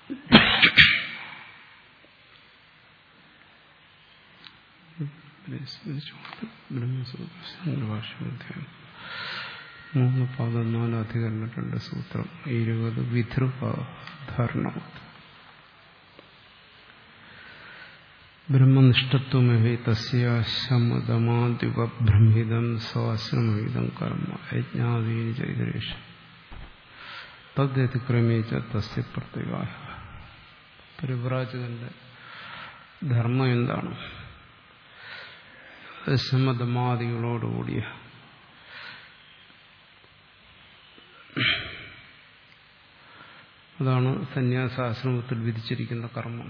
ബ്രഹ്മസൂത്രം മൂന്ന് പാദം നാല് അധികരണം രണ്ട് സൂത്രം ഇരുപത് വിധൃപാധാരണം ബ്രഹ്മനിഷ്ഠത്വമേ തസ്യ ശമതമാദിവഭ്രമിതം സ്വാശ്രമഹിതം കർമ്മ യജ്ഞാദീനി ചൈതരേഷം തദ്യതിക്രമേച്ച തസ്യ പ്രത്യേക പരിവ്രാജകന്റെ ധർമ്മം എന്താണ് ശമതമാദികളോടുകൂടിയ അതാണ് സന്യാസാശ്രമത്തിൽ വിധിച്ചിരിക്കുന്ന കർമ്മം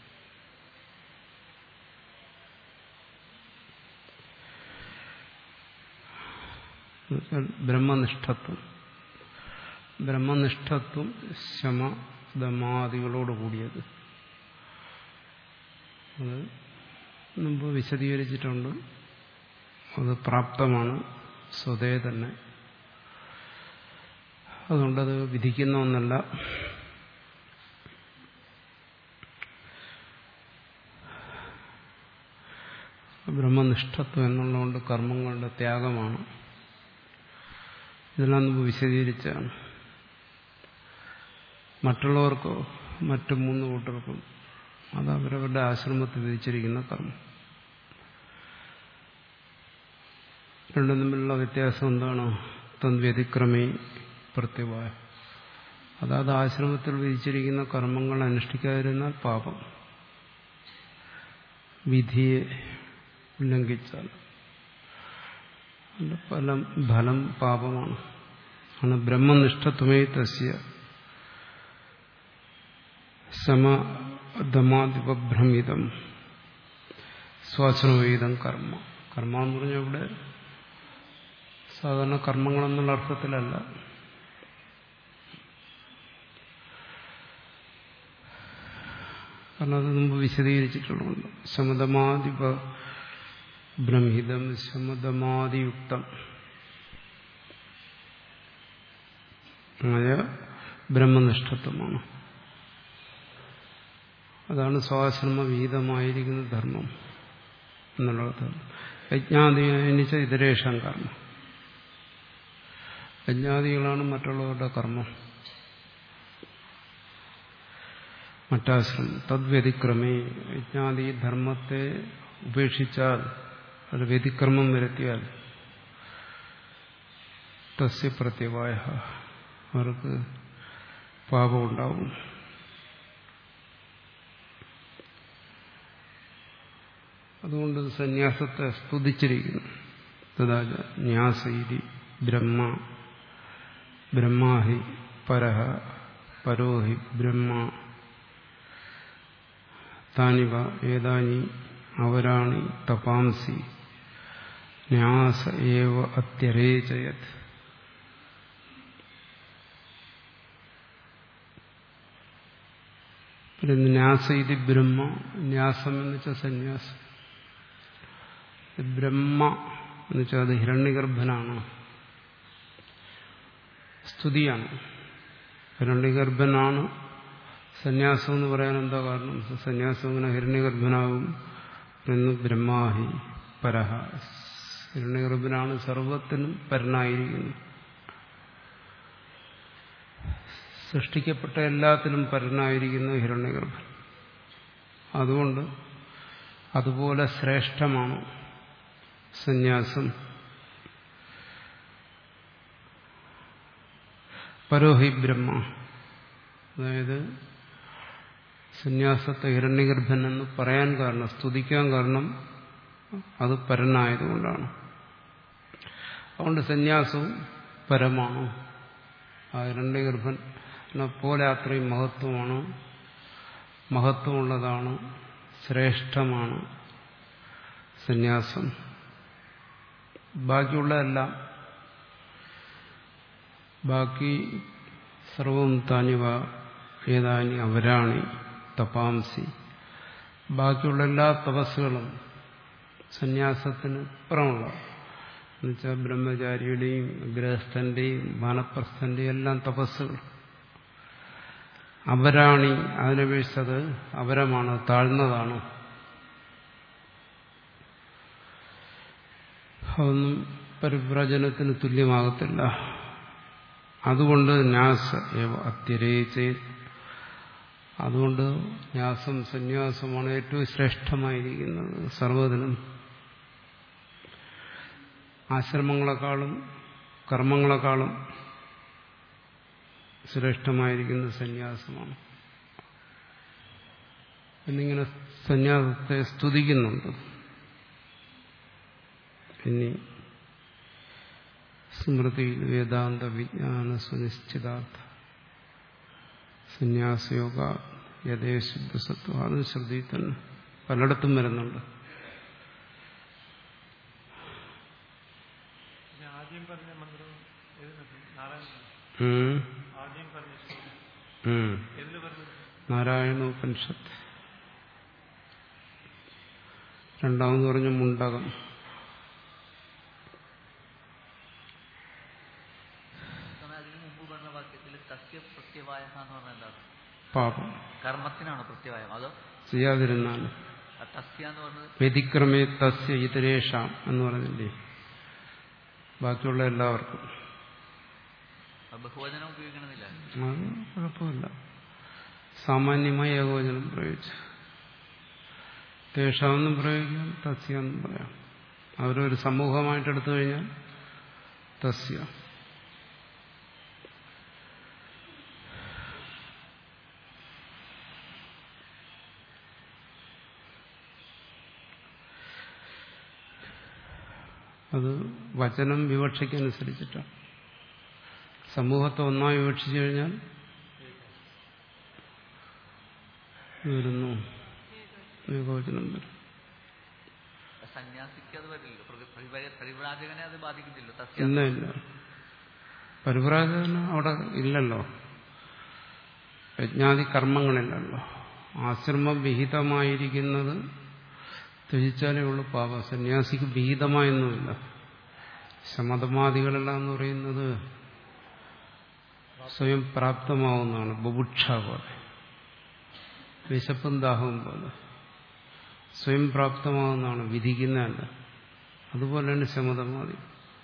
ബ്രഹ്മനിഷ്ഠത്വം ബ്രഹ്മനിഷ്ഠത്വം ശമദമാദികളോട് കൂടിയത് അത് മുമ്പ് വിശദീകരിച്ചിട്ടുണ്ട് അത് പ്രാപ്തമാണ് സ്വതേ തന്നെ അതുകൊണ്ടത് വിധിക്കുന്ന ഒന്നല്ല ബ്രഹ്മനിഷ്ഠത്വം എന്നുള്ളതുകൊണ്ട് കർമ്മങ്ങളുടെ ത്യാഗമാണ് ഇതെല്ലാം മുമ്പ് വിശദീകരിച്ചാണ് മറ്റുള്ളവർക്കോ മറ്റു മൂന്ന് കൂട്ടർക്കും അത് അവരവരുടെ ആശ്രമത്തിൽ വിധിച്ചിരിക്കുന്ന കർമ്മം രണ്ടും തമ്മിലുള്ള വ്യത്യാസം എന്താണ് തദ്വ്യതിക്രമേ പ്രത്യവായ അതാത് ആശ്രമത്തിൽ വിധിച്ചിരിക്കുന്ന കർമ്മങ്ങൾ അനുഷ്ഠിക്കാതിരുന്നാൽ പാപം വിധിയെ ഉല്ലംഘിച്ചാൽ ഫലം ഫലം പാപമാണ് ആണ് ബ്രഹ്മനിഷ്ഠത്വമേ തസ്യ സമദമാദിപഭ്രമിതം സ്വാശ്രമവേദം കർമ്മ കർമ്മ എന്ന് പറഞ്ഞാൽ ഇവിടെ സാധാരണ കർമ്മങ്ങളെന്നുള്ള അർത്ഥത്തിലല്ല കാരണം അത് മുമ്പ് വിശദീകരിച്ചിട്ടുള്ളതുണ്ട് ശമതമാദിപ ബ്രഹ്മിതം ശമതമാദിയുക്തം ആയ ബ്രഹ്മനിഷ്ഠത്വമാണ് അതാണ് സ്വാശ്രമ വിഹിതമായിരിക്കുന്ന ധർമ്മം എന്നുള്ളത് യജ്ഞാദിനിച്ച ഇതരേഷം കർമ്മം യജ്ഞാദികളാണ് മറ്റുള്ളവരുടെ കർമ്മം മറ്റാശ്രമം തദ്വ്യതിക്രമേ യജ്ഞാദി ധർമ്മത്തെ ഉപേക്ഷിച്ചാൽ അത് വ്യതിക്രമം വരുത്തിയാൽ തസ്യ പ്രത്യവായ അവർക്ക് പാപമുണ്ടാവും അതുകൊണ്ട് സന്യാസത്തെ സ്തുതിച്ചിരിക്കുന്നു തഥാച ന്യാസൈരി ബ്രഹ്മ ബ്രഹ്മാഹി പരഹ പരോഹി ബ്രഹ്മ താനിവ ഏതാനി അവരാണി തപാംസി ന്യാസ ഏവ അത്യരേചയത് ന്യാസ ഇത് ബ്രഹ്മ ന്യാസം എന്ന് വെച്ചാൽ സന്യാസം ബ്രഹ്മ എന്ന് വെച്ചാൽ അത് ഹിരണ്യഗർഭനാണ് സ്തുതിയാണ് ഹിരണ്യഗർഭനാണ് സന്യാസം എന്ന് പറയാൻ എന്താ കാരണം സന്യാസം ഇങ്ങനെ ഹിരണ്യഗർഭനാകും എന്ന് ബ്രഹ്മാഹി പരഹ ഹിരണ്യഗർഭനാണ് സർവത്തിനും പരനായിരിക്കുന്നു സൃഷ്ടിക്കപ്പെട്ട എല്ലാത്തിനും പരനായിരിക്കുന്നു ഹിരണ്യഗർഭൻ അതുകൊണ്ട് അതുപോലെ ശ്രേഷ്ഠമാണ് സന്യാസം പരോഹി ബ്രഹ്മ അതായത് സന്യാസത്തെ ഹിരണ്യഗർഭൻ എന്ന് പറയാൻ കാരണം സ്തുതിക്കാൻ കാരണം അത് പരനായതുകൊണ്ടാണ് അതുകൊണ്ട് സന്യാസവും പരമാണ് ആ ഹിരണ്യഗർഭൻ പോലെ അത്രയും മഹത്വമാണ് മഹത്വമുള്ളതാണ് ശ്രേഷ്ഠമാണ് സന്യാസം ബാക്കിയുള്ളതെല്ലാം ബാക്കി സർവം താനിവ ഏതാനി അവരാണി തപാംസി ബാക്കിയുള്ള എല്ലാ തപസ്സുകളും സന്യാസത്തിന് പുറമുള്ള എന്നുവെച്ചാൽ ബ്രഹ്മചാരിയുടെയും ഗൃഹസ്ഥന്റെയും വാനപ്രസ്ഥന്റെയും എല്ലാം തപസ്സുകൾ അപരാണി അതിനപേക്ഷിച്ചത് അപരമാണ് താഴ്ന്നതാണ് അതൊന്നും പരിവ്രജനത്തിന് തുല്യമാകത്തില്ല അതുകൊണ്ട് ന്യാസ ഏവ അത്യരേച്ചേ അതുകൊണ്ട് ന്യാസം സന്യാസമാണ് ഏറ്റവും ശ്രേഷ്ഠമായിരിക്കുന്നത് സർവ്വതിനും ആശ്രമങ്ങളെക്കാളും കർമ്മങ്ങളെക്കാളും ശ്രേഷ്ഠമായിരിക്കുന്നത് സന്യാസമാണ് എന്നിങ്ങനെ സന്യാസത്തെ സ്തുതിക്കുന്നുണ്ട് ഇനി സ്മൃതിയിൽ വേദാന്ത വിജ്ഞാന സുനിശ്ചിതാർത്ഥ സന്യാസയോഗ യഥേ ശുദ്ധസത്വം അത് ശ്രുതിയിൽ തന്നെ പലയിടത്തും വരുന്നുണ്ട് പിന്നെ ആദ്യം പറഞ്ഞ മന്ത്രം ഏതിനകത്ത് നാരായണ ഉം. ആദ്യം പറഞ്ഞ ശ്ലോകം ഉം. ഏതിൽ പറഞ്ഞത് നാരായണോപനിഷത്ത് രണ്ടാമത് പറഞ്ഞ മുണ്ടകം സ്വാമി, അതിന് മുമ്പ് പറഞ്ഞ വാക്യത്തിൽ തസ്യ പ്രത്യവായ എന്ന് പറഞ്ഞാൽ എന്താണ് പാപം കർമ്മത്തിനാണോ പ്രത്യവായം അതോ ചെയ്യാതിരുന്നാൽ ആ തസ്യ എന്ന് പറഞ്ഞത് വ്യതിക്രമേ തസ്യ ഇതരേഷാം എന്ന് പറഞ്ഞില്ലേ ബാക്കിയുള്ള എല്ലാവർക്കും അത് ബഹുവചനം ഉപയോഗിക്കണമെന്നില്ല അത് കുഴപ്പമില്ല സാമാന്യമായി ഏകോചനം പ്രയോഗിച്ചു തേഷാമെന്നും പ്രയോഗിക്കാം തസ്യ എന്നും പറയാം അവരൊരു സമൂഹമായിട്ട് എടുത്തു കഴിഞ്ഞാൽ തസ്യ അത് വചനം വിവക്ഷയ്ക്കനുസരിച്ചിട്ടാണ് സമൂഹത്തെ ഒന്നായി വിവക്ഷിച്ചു കഴിഞ്ഞാൽ വരുന്നു ഏകവചനം വരും സന്യാസിക്ക് അത് വരില്ലല്ലോ പ്രതി- പരിവര- പരിവ്രാജകനെ അത് ബാധിക്കുന്നില്ലോ തസ്യ ഇല്ല ഇല്ല പരിപ്രാജകന് അവിടെ ഇല്ലല്ലോ യജ്ഞാതി കർമ്മങ്ങളില്ലല്ലോ ആശ്രമം വിഹിതമായിരിക്കുന്നത് ത്യജിച്ചാലേ ഉള്ളൂ പാപം സന്യാസിക്ക് വിഹിതമായൊന്നുമില്ല ശമതമാദികളെല്ലാം എന്ന് പറയുന്നത് സ്വയം പ്രാപ്തമാവുന്നതാണ് ബുഭുക്ഷ പോലെ വിശപ്പും ദാഹവും പോലെ സ്വയം പ്രാപ്തമാവുന്നതാണ് വിധിക്കുന്നതല്ല അതുപോലെയാണ് ശമതമാദി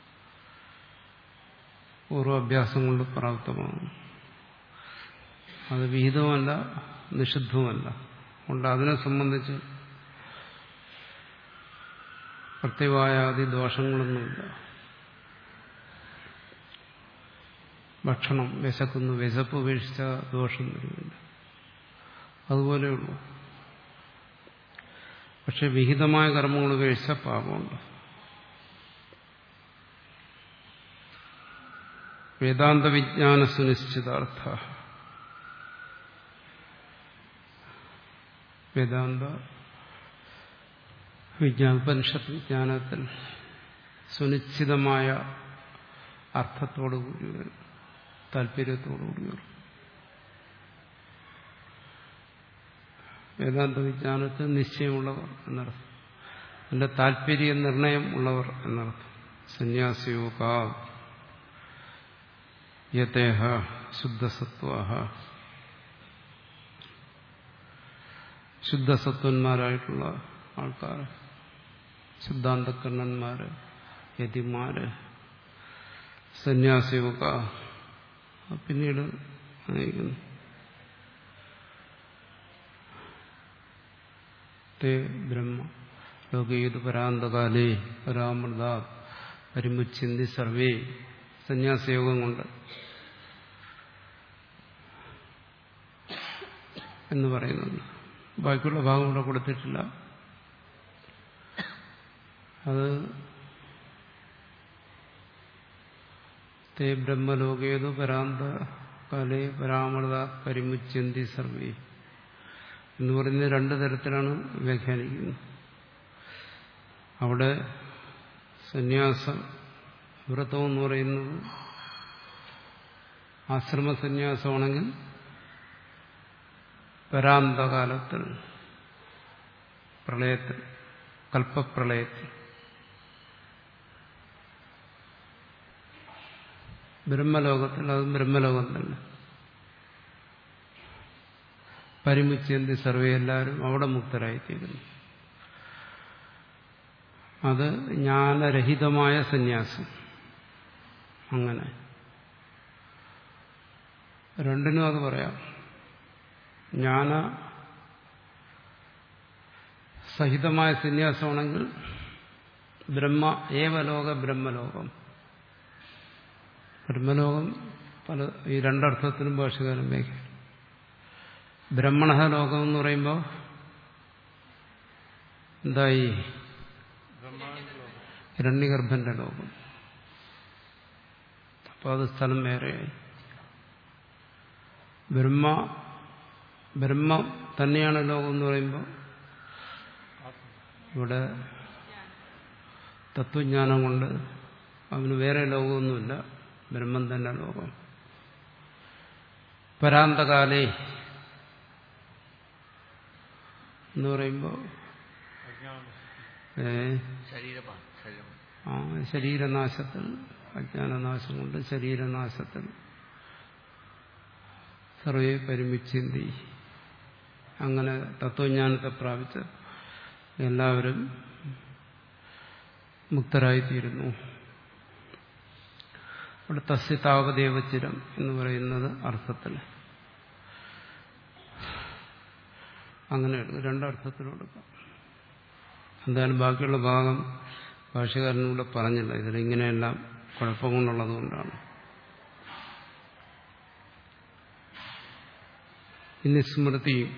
പൂർവാഭ്യാസം കൊണ്ട് പ്രാപ്തമാകുന്നു അത് വിഹിതവുമല്ല നിഷിദ്ധവുമല്ല അതുകൊണ്ട് അതിനെ സംബന്ധിച്ച് പ്രത്യവായാദി ദോഷങ്ങളൊന്നുമില്ല ഭക്ഷണം വിശക്കുന്നു വിശപ്പ് ഉപേക്ഷിച്ച ദോഷം വരുന്നില്ല അതുപോലെയുള്ളൂ പക്ഷെ വിഹിതമായ കർമ്മങ്ങൾ ഉപേക്ഷിച്ച പാപമുണ്ട് വേദാന്ത വിജ്ഞാന സുനിശ്ചിതാർത്ഥ വേദാന്ത വിജ്ഞാപനിഷത്ത് വിജ്ഞാനത്തിൽ സുനിശ്ചിതമായ അർത്ഥത്തോടുകൂടി വരും താല്പര്യത്തോടുകൂടി വരും വേദാന്ത വിജ്ഞാനത്തിൽ നിശ്ചയമുള്ളവർ എന്നർത്ഥം അതിന്റെ താല്പര്യ നിർണയം ഉള്ളവർ എന്നർത്ഥം സന്യാസിയോഗ യതേഹ ശുദ്ധസത്വ ശുദ്ധസത്വന്മാരായിട്ടുള്ള ആൾക്കാർ സിദ്ധാന്തകർണന്മാര് യതിമാര് സന്യാസിയോഗ പിന്നീട് നയിക്കുന്നു തേ ബ്രഹ്മ ലോകേത് പരാന്തകാലേ പരാമൃത പരിമുച്ചിന്തി സർവേ സന്യാസയോഗം കൊണ്ട് എന്ന് പറയുന്നുണ്ട് ബാക്കിയുള്ള ഭാഗം ഇവിടെ കൊടുത്തിട്ടില്ല അത് തേ ബ്രഹ്മലോകേതു പരാന്ത കാലേ പരാമൃത പരിമുച്ചന്തി സർവേ എന്ന് പറയുന്ന രണ്ട് തരത്തിലാണ് വ്യാഖ്യാനിക്കുന്നത് അവിടെ സന്യാസ വ്രതം എന്ന് പറയുന്നത് ആശ്രമ സന്യാസമാണെങ്കിൽ പരാന്തകാലത്തിൽ പ്രളയത്തിൽ കൽപ്പപ്രളയത്തിൽ ബ്രഹ്മലോകത്തിൽ അതും ബ്രഹ്മലോകം തന്നെ പരിമുച്ചന്തി സർവേ എല്ലാവരും അവിടെ മുക്തരായിത്തീരുന്നു അത് ജ്ഞാനരഹിതമായ സന്യാസം അങ്ങനെ രണ്ടിനും അത് പറയാം ജ്ഞാന സഹിതമായ സന്യാസമാണെങ്കിൽ ബ്രഹ്മ ഏവലോക ബ്രഹ്മലോകം ബ്രഹ്മലോകം പല ഈ രണ്ടർത്ഥത്തിനും ഭാഷകാലം വേഗം ബ്രഹ്മണ ലോകം എന്ന് പറയുമ്പോൾ എന്തായി ഹിരണ്യഗർഭന്റെ ലോകം അപ്പോൾ അത് സ്ഥലം വേറെയായി ബ്രഹ്മ ബ്രഹ്മം തന്നെയാണ് ലോകം എന്ന് പറയുമ്പോൾ ഇവിടെ തത്വജ്ഞാനം കൊണ്ട് അവന് വേറെ ലോകമൊന്നുമില്ല ബ്രഹ്മം തന്നെ ലോകം പരാന്തകാലേ എന്ന് പറയുമ്പോൾ ഏ ശരീരപാ ശരീരം ആ ശരീരനാശത്തിൽ അജ്ഞാനനാശം കൊണ്ട് ശരീരനാശത്തിൽ സർവേ പരിമിച്ചിന്തി അങ്ങനെ തത്വജ്ഞാനത്തെ പ്രാപിച്ച് എല്ലാവരും മുക്തരായിത്തീരുന്നു അവിടെ തസ്യ താവദേവചിരം എന്ന് പറയുന്നത് അർത്ഥത്തിൽ അങ്ങനെ എടുക്കും രണ്ടർത്ഥത്തിലും എടുക്കാം എന്തായാലും ബാക്കിയുള്ള ഭാഗം ഭാഷകാരനൂടെ പറഞ്ഞില്ല ഇതിലിങ്ങനെയെല്ലാം കുഴപ്പങ്ങളുള്ളത് കൊണ്ടാണ് ഇനി സ്മൃതിയും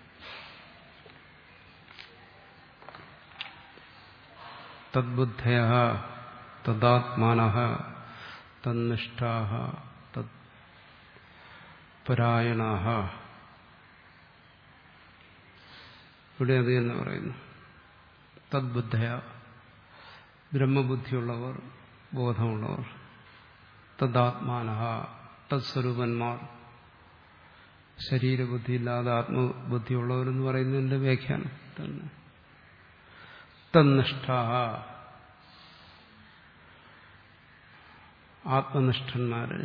തദ്ബുദ്ധയ തദാത്മാന തന്നിഷ്ഠാ തത് പരായണ ഇവിടെ അത് തന്നെ പറയുന്നു തദ്ബുദ്ധയ ബ്രഹ്മബുദ്ധിയുള്ളവർ ബോധമുള്ളവർ തദാത്മാന തത്സ്വരൂപന്മാർ ശരീരബുദ്ധിയില്ലാതെ ആത്മബുദ്ധിയുള്ളവരെന്ന് പറയുന്നതിന്റെ വ്യാഖ്യാനം തന്നെ തന്നിഷ്ഠ ആത്മനിഷ്ഠന്മാര്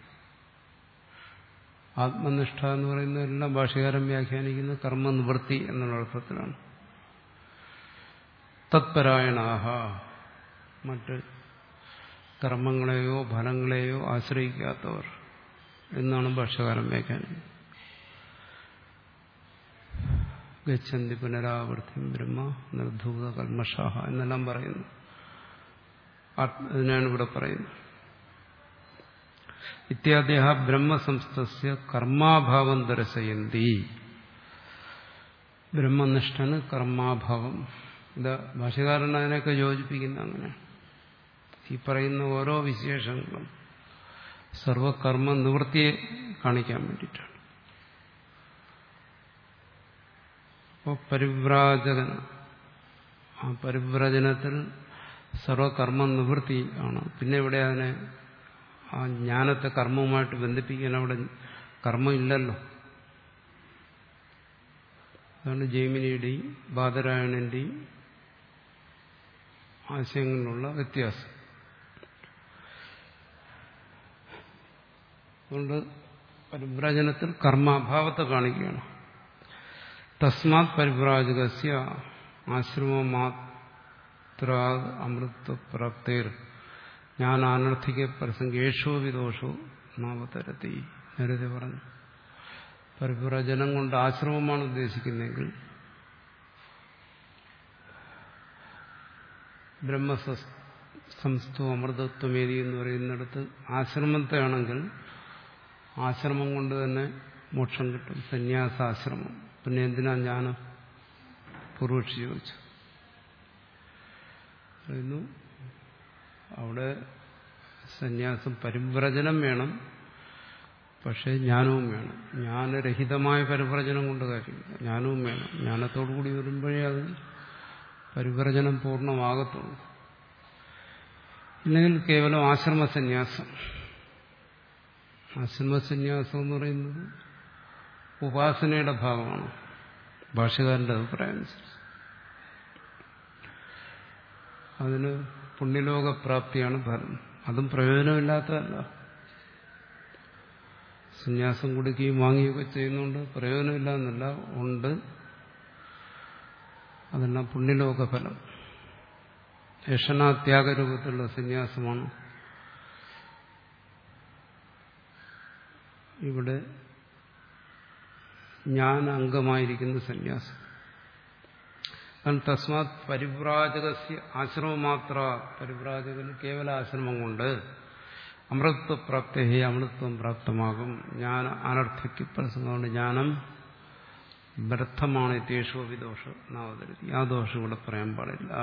ആത്മനിഷ്ഠ എന്ന് പറയുന്ന എല്ലാ ഭാഷകാരം വ്യാഖ്യാനിക്കുന്ന കർമ്മനിവൃത്തി എന്നുള്ള അർത്ഥത്തിലാണ് തത്പരായണാഹ മറ്റ് കർമ്മങ്ങളെയോ ഫലങ്ങളെയോ ആശ്രയിക്കാത്തവർ എന്നാണ് ഭാഷകാരം വ്യാഖ്യാനിക്കുന്നത് ഗച്ഛന്തി പുനരാവർത്തിയും ബ്രഹ്മ നിർധൂത കൽമഷാഹ എന്നെല്ലാം പറയുന്നു അതിനാണ് ഇവിടെ പറയുന്നത് ഇത്യാദ്യ ബ്രഹ്മസംസ്ഥ കർമാഭാവം ദർശയന്തി ബ്രഹ്മനിഷ്ഠന് കർമാഭാവം ഇത് ഭാഷകാരൻ അതിനൊക്കെ യോജിപ്പിക്കുന്ന അങ്ങനെ ഈ പറയുന്ന ഓരോ വിശേഷങ്ങളും സർവകർമ്മ നിവൃത്തിയെ കാണിക്കാൻ വേണ്ടിയിട്ടാണ് അപ്പോൾ പരിവ്രാജകൻ ആ പരിവ്രജനത്തിൽ സർവകർമ്മ നിവൃത്തി ആണ് പിന്നെ ഇവിടെ അതിനെ ആ ജ്ഞാനത്തെ കർമ്മവുമായിട്ട് ബന്ധിപ്പിക്കാൻ അവിടെ കർമ്മം ഇല്ലല്ലോ അതാണ് ജൈമിനിയുടെയും ബാദരായണന്റെയും ആശയങ്ങളിലുള്ള വ്യത്യാസം അതുകൊണ്ട് പരിവ്രജനത്തിൽ കർമാഭാവത്തെ കാണിക്കുകയാണ് തസ്മാത് പരിവ്രാജകസ്യ ആശ്രമമാത്ര അമൃതപ്രാപ്തേർ ഞാൻ അനർത്ഥിക പ്രസംഗേഷോ വിദോഷോ നാമതരത്തി നേരത്തെ പറഞ്ഞു പരിവ്രജനം കൊണ്ട് ആശ്രമമാണ് ഉദ്ദേശിക്കുന്നതെങ്കിൽ ബ്രഹ്മസംസ്ഥു അമൃതത്വമേരി എന്ന് പറയുന്നിടത്ത് ആശ്രമത്തെ ആണെങ്കിൽ ആശ്രമം കൊണ്ട് തന്നെ മോക്ഷം കിട്ടും സന്യാസാശ്രമം പിന്നെ എന്തിനാ ജ്ഞാനം പൂർവക്ഷി ചോദിച്ചു പറയുന്നു അവിടെ സന്യാസം പരിവ്രജനം വേണം പക്ഷേ ജ്ഞാനവും വേണം ജ്ഞാനരഹിതമായ പരിവ്രജനം കൊണ്ട് കാര്യമില്ല ജ്ഞാനവും വേണം ജ്ഞാനത്തോടു കൂടി വരുമ്പോഴേ അത് പരിവ്രജനം പൂർണ്ണമാകത്തുള്ളൂ ഇല്ലെങ്കിൽ കേവലം ആശ്രമസന്യാസം ആശ്രമസന്യാസം എന്ന് പറയുന്നത് ഉപാസനയുടെ ഭാഗമാണ് ഭാഷകാരന്റെ അഭിപ്രായം അനുസരിച്ച് അതിന് പുണ്യലോകപ്രാപ്തിയാണ് ഫലം അതും പ്രയോജനമില്ലാത്തതല്ല സന്യാസം കൊടുക്കുകയും വാങ്ങുകയൊക്കെ ചെയ്യുന്നുണ്ട് പ്രയോജനമില്ല എന്നല്ല ഉണ്ട് അതെല്ലാം പുണ്യലോക ഫലം യക്ഷണാത്യാഗ രൂപത്തിലുള്ള സന്യാസമാണ് ഇവിടെ ഞാൻ അംഗമായിരിക്കുന്ന സന്യാസം കാരണം തസ്മാത് പരിവ്രാജകസ്യ ആശ്രമം മാത്ര പരിവ്രാജകന് കേവല ആശ്രമം കൊണ്ട് അമൃതത്വപ്രാപ്തി അമൃതത്വം പ്രാപ്തമാകും ജ്ഞാന അനർത്ഥയ്ക്ക് പ്രസംഗമുണ്ട് ജ്ഞാനം വ്യർത്ഥമാണ് ഇത്യേഷോ വിദോഷം നാവതരുത്തി ആ ദോഷം ഇവിടെ പറയാൻ പാടില്ല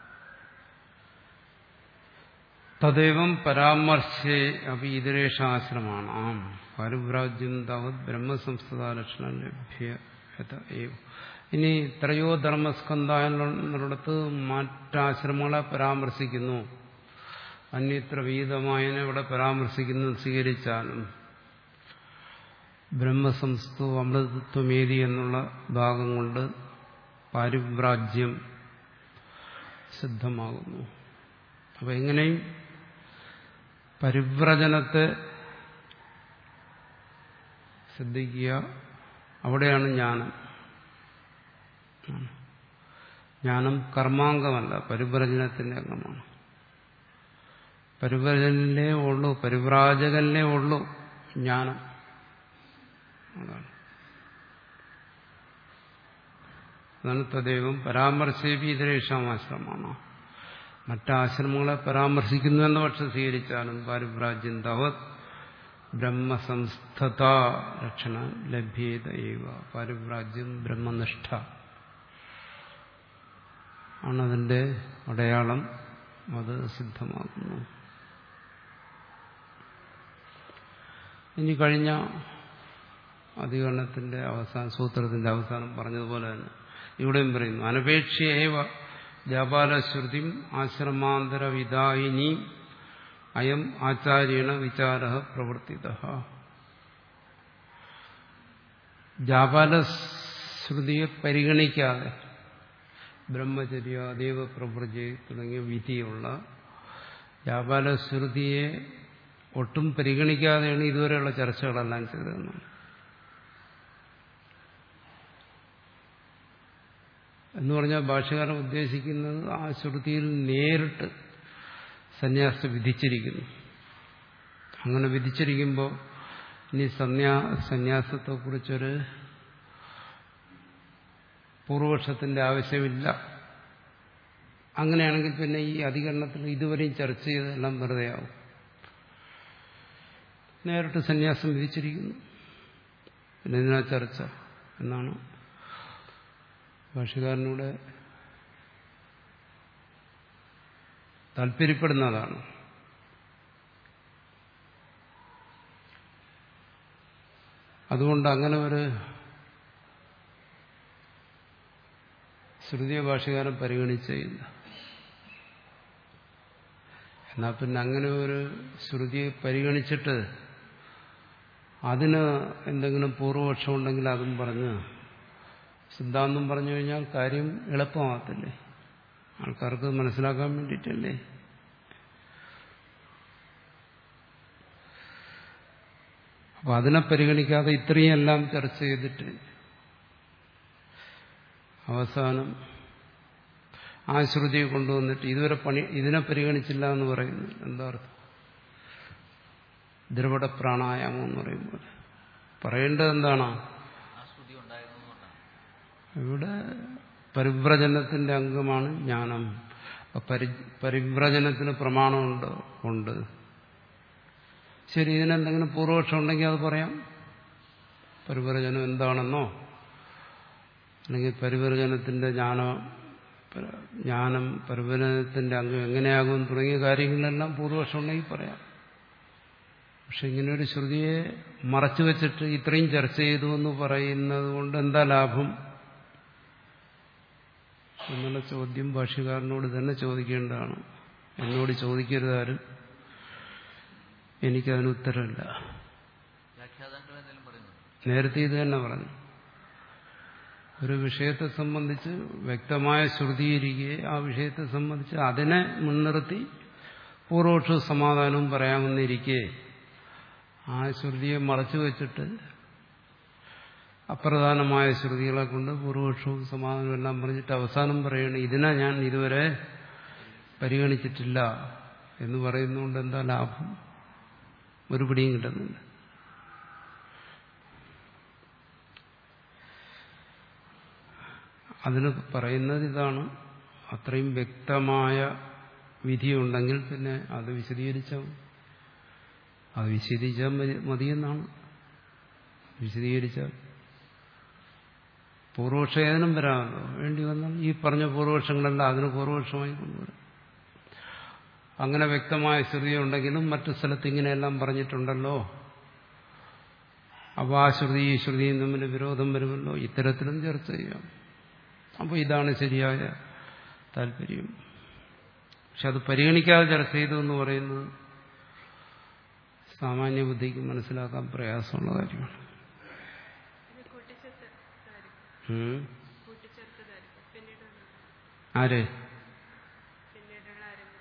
തദൈവം പരാമർശേ അപ്പൊ ഇതരേഷ ആശ്രമാണ് ആം പരിവ്രാജ്യം താവത് ബ്രഹ്മസംസ്ഥത ലക്ഷണം ലഭ്യത ഏവ ഇനി ത്രയോ ധർമ്മസ്കന്ധായനിടത്ത് മറ്റാശ്രമങ്ങളെ പരാമർശിക്കുന്നു അന്യത്ര വീതമായതിനെ ഇവിടെ പരാമർശിക്കുന്നത് സ്വീകരിച്ചാലും ബ്രഹ്മസംസ്ഥവും അമൃതത്വമേതി എന്നുള്ള ഭാഗം കൊണ്ട് പാരിവ്രാജ്യം സിദ്ധമാകുന്നു അപ്പൊ എങ്ങനെയും പരിവ്രജനത്തെ ശ്രദ്ധിക്കുക അവിടെയാണ് ജ്ഞാനം ജ്ഞാനം കർമാംഗമല്ല പരിവ്രജനത്തിന്റെ അംഗമാണ് പരിവ്രജനിലേ ഉള്ളൂ പരിവ്രാജകനിലേ ഉള്ളൂ ജ്ഞാനം അതാണ് അതാണ് തദൈവം പരാമർശേപി ഇതരേഷാമാശ്രമമാണ് മറ്റാശ്രമങ്ങളെ പരാമർശിക്കുന്നു എന്ന പക്ഷം സ്വീകരിച്ചാലും പാരിഭ്രാജ്യം തവത് ബ്രഹ്മസംസ്ഥത ലക്ഷണ ലഭ്യേത ഏവ പാരിഭ്രാജ്യം ബ്രഹ്മനിഷ്ഠ ആണതിന്റെ അടയാളം അത് സിദ്ധമാക്കുന്നു ഇനി കഴിഞ്ഞ അധികരണത്തിന്റെ അവസാന സൂത്രത്തിന്റെ അവസാനം പറഞ്ഞതുപോലെ തന്നെ ഇവിടെയും പറയുന്നു അനപേക്ഷയേവ ജാപാലശ്രുതി ആശ്രമാന്തര വിദായിനി അയം ആചാര്യേണ വിചാര പ്രവർത്തിത ജാപാലശ്രുതിയെ പരിഗണിക്കാതെ ബ്രഹ്മചര്യ ദേവപ്രവൃജി തുടങ്ങിയ വിധിയുള്ള ജാപാലശ്രുതിയെ ഒട്ടും പരിഗണിക്കാതെയാണ് ഇതുവരെയുള്ള ചർച്ചകളെല്ലാം ചെയ്തതെന്നാണ് എന്ന് പറഞ്ഞാൽ ഭാഷകാരൻ ഉദ്ദേശിക്കുന്നത് ആ ശ്രുതിയിൽ നേരിട്ട് സന്യാസം വിധിച്ചിരിക്കുന്നു അങ്ങനെ വിധിച്ചിരിക്കുമ്പോൾ ഇനി സന്യാ സന്യാസത്തെക്കുറിച്ചൊരു പൂർവപക്ഷത്തിന്റെ ആവശ്യമില്ല അങ്ങനെയാണെങ്കിൽ പിന്നെ ഈ അധികരണത്തിൽ ഇതുവരെയും ചർച്ച ചെയ്തതെല്ലാം വെറുതെയാവും നേരിട്ട് സന്യാസം വിധിച്ചിരിക്കുന്നു പിന്നെ ഇതിനാ ചർച്ച എന്നാണ് ഭാഷകാരനൂടെ താല്പര്യപ്പെടുന്നതാണ് അതുകൊണ്ട് അങ്ങനെ ഒരു ശ്രുതിയ ഭാഷകാരൻ പരിഗണിച്ചില്ല എന്നാൽ പിന്നെ അങ്ങനെ ഒരു ശ്രുതിയെ പരിഗണിച്ചിട്ട് അതിന് എന്തെങ്കിലും പൂർവപക്ഷം ഉണ്ടെങ്കിൽ അതും പറഞ്ഞ് സിദ്ധാന്തം പറഞ്ഞു കഴിഞ്ഞാൽ കാര്യം എളുപ്പമാകത്തില്ലേ ആൾക്കാർക്ക് മനസ്സിലാക്കാൻ വേണ്ടിയിട്ടല്ലേ അപ്പൊ അതിനെ പരിഗണിക്കാതെ ഇത്രയും എല്ലാം ചർച്ച ചെയ്തിട്ട് അവസാനം ആ ശ്രുതിയെ കൊണ്ടുവന്നിട്ട് ഇതുവരെ പണി ഇതിനെ പരിഗണിച്ചില്ല എന്ന് പറയുന്നു എന്താ അർത്ഥം ദ്രവട പ്രാണായാമം എന്ന് പറയുമ്പോൾ പറയേണ്ടത് എന്താണ് ആ ശ്രുതി ഉണ്ടായിരുന്നതുകൊണ്ടാണ് ഇവിടെ പരിവ്രജനത്തിന്റെ അംഗമാണ് ജ്ഞാനം അപ്പൊ പരി പരിവ്രജനത്തിന് പ്രമാണമുണ്ട് ഉണ്ട് ശരി ഇതിനെന്തെങ്കിലും പൂർവപക്ഷം ഉണ്ടെങ്കിൽ അത് പറയാം പരിവ്രജനം എന്താണെന്നോ അല്ലെങ്കിൽ പരിവ്രജനത്തിന്റെ ജ്ഞാനം ജ്ഞാനം പരിവ്രജനത്തിന്റെ അംഗം എങ്ങനെയാകും തുടങ്ങിയ കാര്യങ്ങളെല്ലാം പൂർവപക്ഷം ഉണ്ടെങ്കിൽ പറയാം പക്ഷെ ഇങ്ങനെ ഒരു ശ്രുതിയെ മറച്ചു വെച്ചിട്ട് ഇത്രയും ചർച്ച ചെയ്തു എന്ന് പറയുന്നത് കൊണ്ട് എന്താ ലാഭം എന്നുള്ള ചോദ്യം ഭാഷ്യക്കാരനോട് തന്നെ ചോദിക്കേണ്ടതാണ് എന്നോട് ചോദിക്കരുതാരും എനിക്കതിന് ഉത്തരമില്ല വ്യാഖ്യാതാക്കൾ എന്തെങ്കിലും പറയുന്നു നേരത്തെ ഇത് തന്നെ പറഞ്ഞു ഒരു വിഷയത്തെ സംബന്ധിച്ച് വ്യക്തമായ ശ്രുതിയിരിക്കെ ആ വിഷയത്തെ സംബന്ധിച്ച് അതിനെ മുൻനിർത്തി പൂർവപക്ഷ സമാധാനവും പറയാമെന്നിരിക്കെ ആ ശ്രുതിയെ മറച്ചു വെച്ചിട്ട് അപ്രധാനമായ ശ്രുതികളെ കൊണ്ട് പൂർവപക്ഷവും സമാധാനവും എല്ലാം പറഞ്ഞിട്ട് അവസാനം പറയണം ഇതിനെ ഞാൻ ഇതുവരെ പരിഗണിച്ചിട്ടില്ല എന്ന് പറയുന്നതുകൊണ്ട് എന്താ ലാഭം ഒരു പിടിയും കിട്ടുന്നുണ്ട് അതിന് പറയുന്നത് ഇതാണ് അത്രയും വ്യക്തമായ വിധിയുണ്ടെങ്കിൽ പിന്നെ അത് വിശദീകരിച്ചാൽ മതി. അത് വിശദീകരിച്ചാൽ മതി- മതിയെന്നാണ് വിശദീകരിച്ചാൽ പൂർവപക്ഷേതനം വരാമല്ലോ വേണ്ടി വന്നാൽ ഈ പറഞ്ഞ പൂർവപക്ഷങ്ങളെല്ലാം അതിന് പൂർവപക്ഷമായി കൊണ്ടുവരും അങ്ങനെ വ്യക്തമായ ശ്രുതി ഉണ്ടെങ്കിലും മറ്റു സ്ഥലത്ത് ഇങ്ങനെയെല്ലാം പറഞ്ഞിട്ടുണ്ടല്ലോ അപ്പോൾ ആ ശ്രുതി ഈ ശ്രുതിയും തമ്മിൽ വിരോധം വരുമല്ലോ ഇത്തരത്തിലും ചർച്ച ചെയ്യാം അപ്പോൾ ഇതാണ് ശരിയായ താല്പര്യം പക്ഷെ അത് പരിഗണിക്കാതെ ചർച്ച ചെയ്തു എന്ന് പറയുന്നത് സാമാന്യ ബുദ്ധിക്ക് മനസ്സിലാക്കാൻ പ്രയാസമുള്ള കാര്യമാണ് ഇത് കൂട്ടിച്ചേർത്തതായിരിക്കും ഉം. കൂട്ടിച്ചേർത്തതായിരിക്കും പിന്നീടുള്ള ആര് പിന്നീടുള്ള ആരെങ്കിലും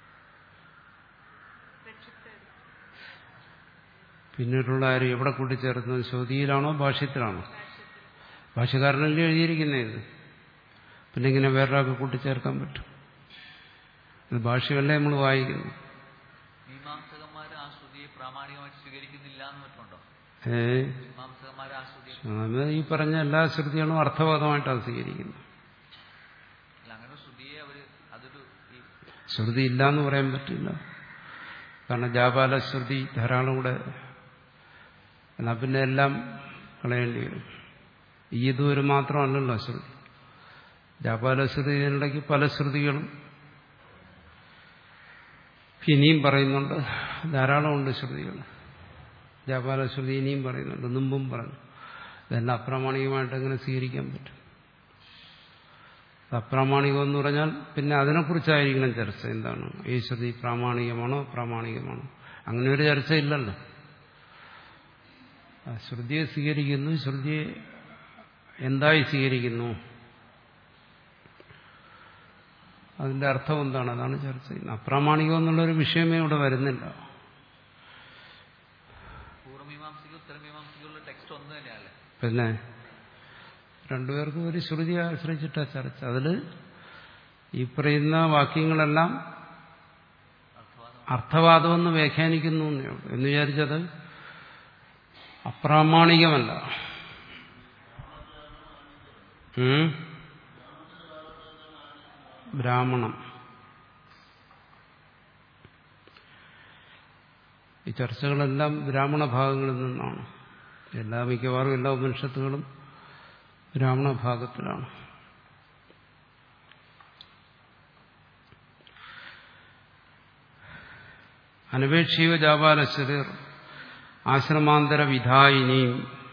പ്രക്ഷിപ്തായിരിക്കും പിന്നീടുള്ള ആര് എവിടെ കൂട്ടിച്ചേർക്കുന്നത് ശ്രുതിയിലാണോ ഭാഷ്യത്തിലാണോ ഭാഷ്യത്തിൽ ഭാഷ്യക്കാരനല്ലേ എഴുതിയിരിക്കുന്നത് ഇത് പിന്നെ ഇങ്ങനെ വേറൊരാൾക്ക് കൂട്ടിച്ചേർക്കാൻ പറ്റും ഇത് ഭാഷ്യമല്ലേ നമ്മൾ വായിക്കുന്നു മീമാംസകന്മാർ ആ ശ്രുതിയെ പ്രാമാണികമായിട്ട് സ്വീകരിക്കുന്നില്ല എന്ന് മറ്റുണ്ടോ ഏ മീമാംസകന്മാർ ആ ശ്രുതിയെ അത് ഈ പറഞ്ഞ എല്ലാ ശ്രുതികളും അർത്ഥവാദമായിട്ടാണ് സ്വീകരിക്കുന്നത് അല്ല അങ്ങനെ ശ്രുതിയെ അവര് അതൊരു ഈ ശ്രുതി ഇല്ല എന്ന് പറയാൻ പറ്റില്ല കാരണം ജാപാല ശ്രുതി ധാരാളം കൂടെ എന്നാൽ പിന്നെ എല്ലാം കളയേണ്ടി വരും ഈ ഇതുവരെ മാത്രമല്ലല്ലോ ശ്രുതി ജാപാല ശ്രുതിയിനിടയ്ക്ക് പല ശ്രുതികളും ഇനിയും പറയുന്നുണ്ട് ധാരാളമുണ്ട് ശ്രുതികൾ ജാപാല ശ്രുതി ഇനിയും പറയുന്നുണ്ട് മുമ്പും പറഞ്ഞു ഇതെല്ലാം അപ്രാമാണികമായിട്ട് എങ്ങനെ സ്വീകരിക്കാൻ പറ്റും അപ്രാമാണികം എന്ന് പറഞ്ഞാൽ പിന്നെ അതിനെക്കുറിച്ചായിരിക്കണം ചർച്ച എന്താണ് ഈ ശ്രുതി പ്രാമാണികമാണോ പ്രാമാണികമാണോ അങ്ങനെ ഒരു ചർച്ച ഇല്ലല്ലോ ആ ശ്രുതിയെ സ്വീകരിക്കുന്നു ശ്രുതിയെ എന്തായി സ്വീകരിക്കുന്നു അതിന്റെ അർത്ഥം എന്താണ് അതാണ് ചർച്ച ചെയ്യുന്നത് അപ്രാമാണികം എന്നുള്ളൊരു വിഷയമേ ഇവിടെ വരുന്നില്ല പൂർവ്വമീമാംസിക ഉത്തരമീമാംസികളുടെ ടെക്സ്റ്റ് ഒന്ന് തന്നെയല്ലേ പിന്നെ രണ്ടുപേർക്കും ഒരു ശ്രുതി ആശ്രയിച്ചിട്ടാ ചർച്ച അതിൽ ഈ പറയുന്ന വാക്യങ്ങളെല്ലാം അർത്ഥവാദം അർത്ഥവാദമെന്ന് വ്യാഖ്യാനിക്കുന്നു എന്നേ ഉള്ളൂ. എന്ന് വിചാരിച്ചത് അപ്രാമാണികമല്ല ഉം? ബ്രാഹ്മണം ഈ ചർച്ചകളെല്ലാം ബ്രാഹ്മണ ഭാഗങ്ങളിൽ നിന്നാണ് എല്ലാ മിക്കവാറും എല്ലാ ഉപനിഷത്തുകളും ബ്രാഹ്മണ ഭാഗത്തിലാണ് അനപേക്ഷീവ ജാപാലശ്വരർ ആശ്രമാന്തര വിധായിനിയും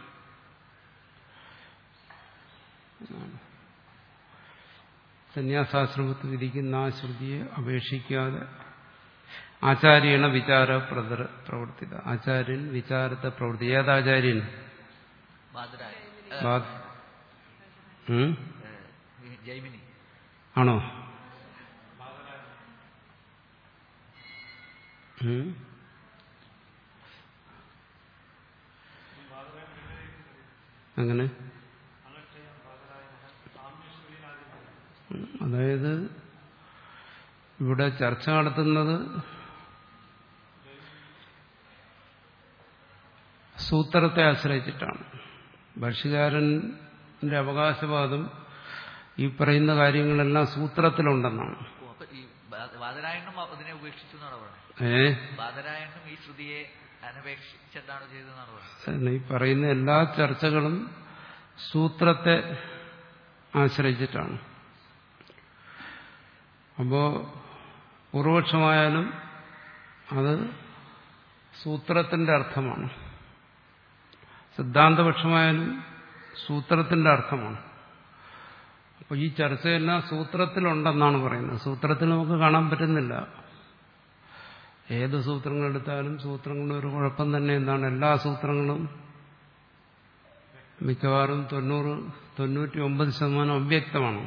സന്യാസാശ്രമത്തിൽ വിധിക്കുന്ന ആ ശ്രുതിയെ അപേക്ഷിക്കാതെ ആചാര്യണ വിചാര പ്രദർ പ്രവർത്തിത ആചാര്യൻ വിചാരത്തെ പ്രവർത്തി ഏതാചാര്യൻ ബാദരായ ബാ- ഉം? ജൈമിനി ആണോ ഉം? അങ്ങനെ ഉം, അതായത് ഇവിടെ ചർച്ച നടത്തുന്നത് സൂത്രത്തെ ആശ്രയിച്ചിട്ടാണ് ഭക്ഷ്യകാരന്റെ അവകാശവാദം ഈ പറയുന്ന കാര്യങ്ങളെല്ലാം സൂത്രത്തിലുണ്ടെന്നാണ് ഓ, അപ്പൊ ഈ ബാ- ബാദരായണനും അതിനെ ഉപേക്ഷിച്ചു എന്നാണ് പറയുന്നത് ഏ ബാദരായണനും ഈ ശ്രുതിയെ അനപേക്ഷിച്ചിട്ടാണ് ചെയ്തതെന്നാണ് പറയുന്നത് കാരണം ഈ പറയുന്ന എല്ലാ ചർച്ചകളും സൂത്രത്തെ ആശ്രയിച്ചിട്ടാണ് അപ്പോ പൂർവപക്ഷമായാലും അത് സൂത്രത്തിന്റെ അർത്ഥമാണ് സിദ്ധാന്തപക്ഷമായാലും സൂത്രത്തിന്റെ അർത്ഥമാണ് അപ്പൊ ഈ ചർച്ചയെല്ലാം സൂത്രത്തിലുണ്ടെന്നാണ് പറയുന്നത് സൂത്രത്തിൽ നമുക്ക് കാണാൻ പറ്റുന്നില്ല ഏത് സൂത്രങ്ങൾ എടുത്താലും സൂത്രങ്ങളുടെ ഒരു കുഴപ്പം തന്നെ എന്താണ് എല്ലാ സൂത്രങ്ങളും മിക്കവാറും തൊണ്ണൂറ് തൊണ്ണൂറ്റി ഒമ്പത് ശതമാനം അവ്യക്തമാണ്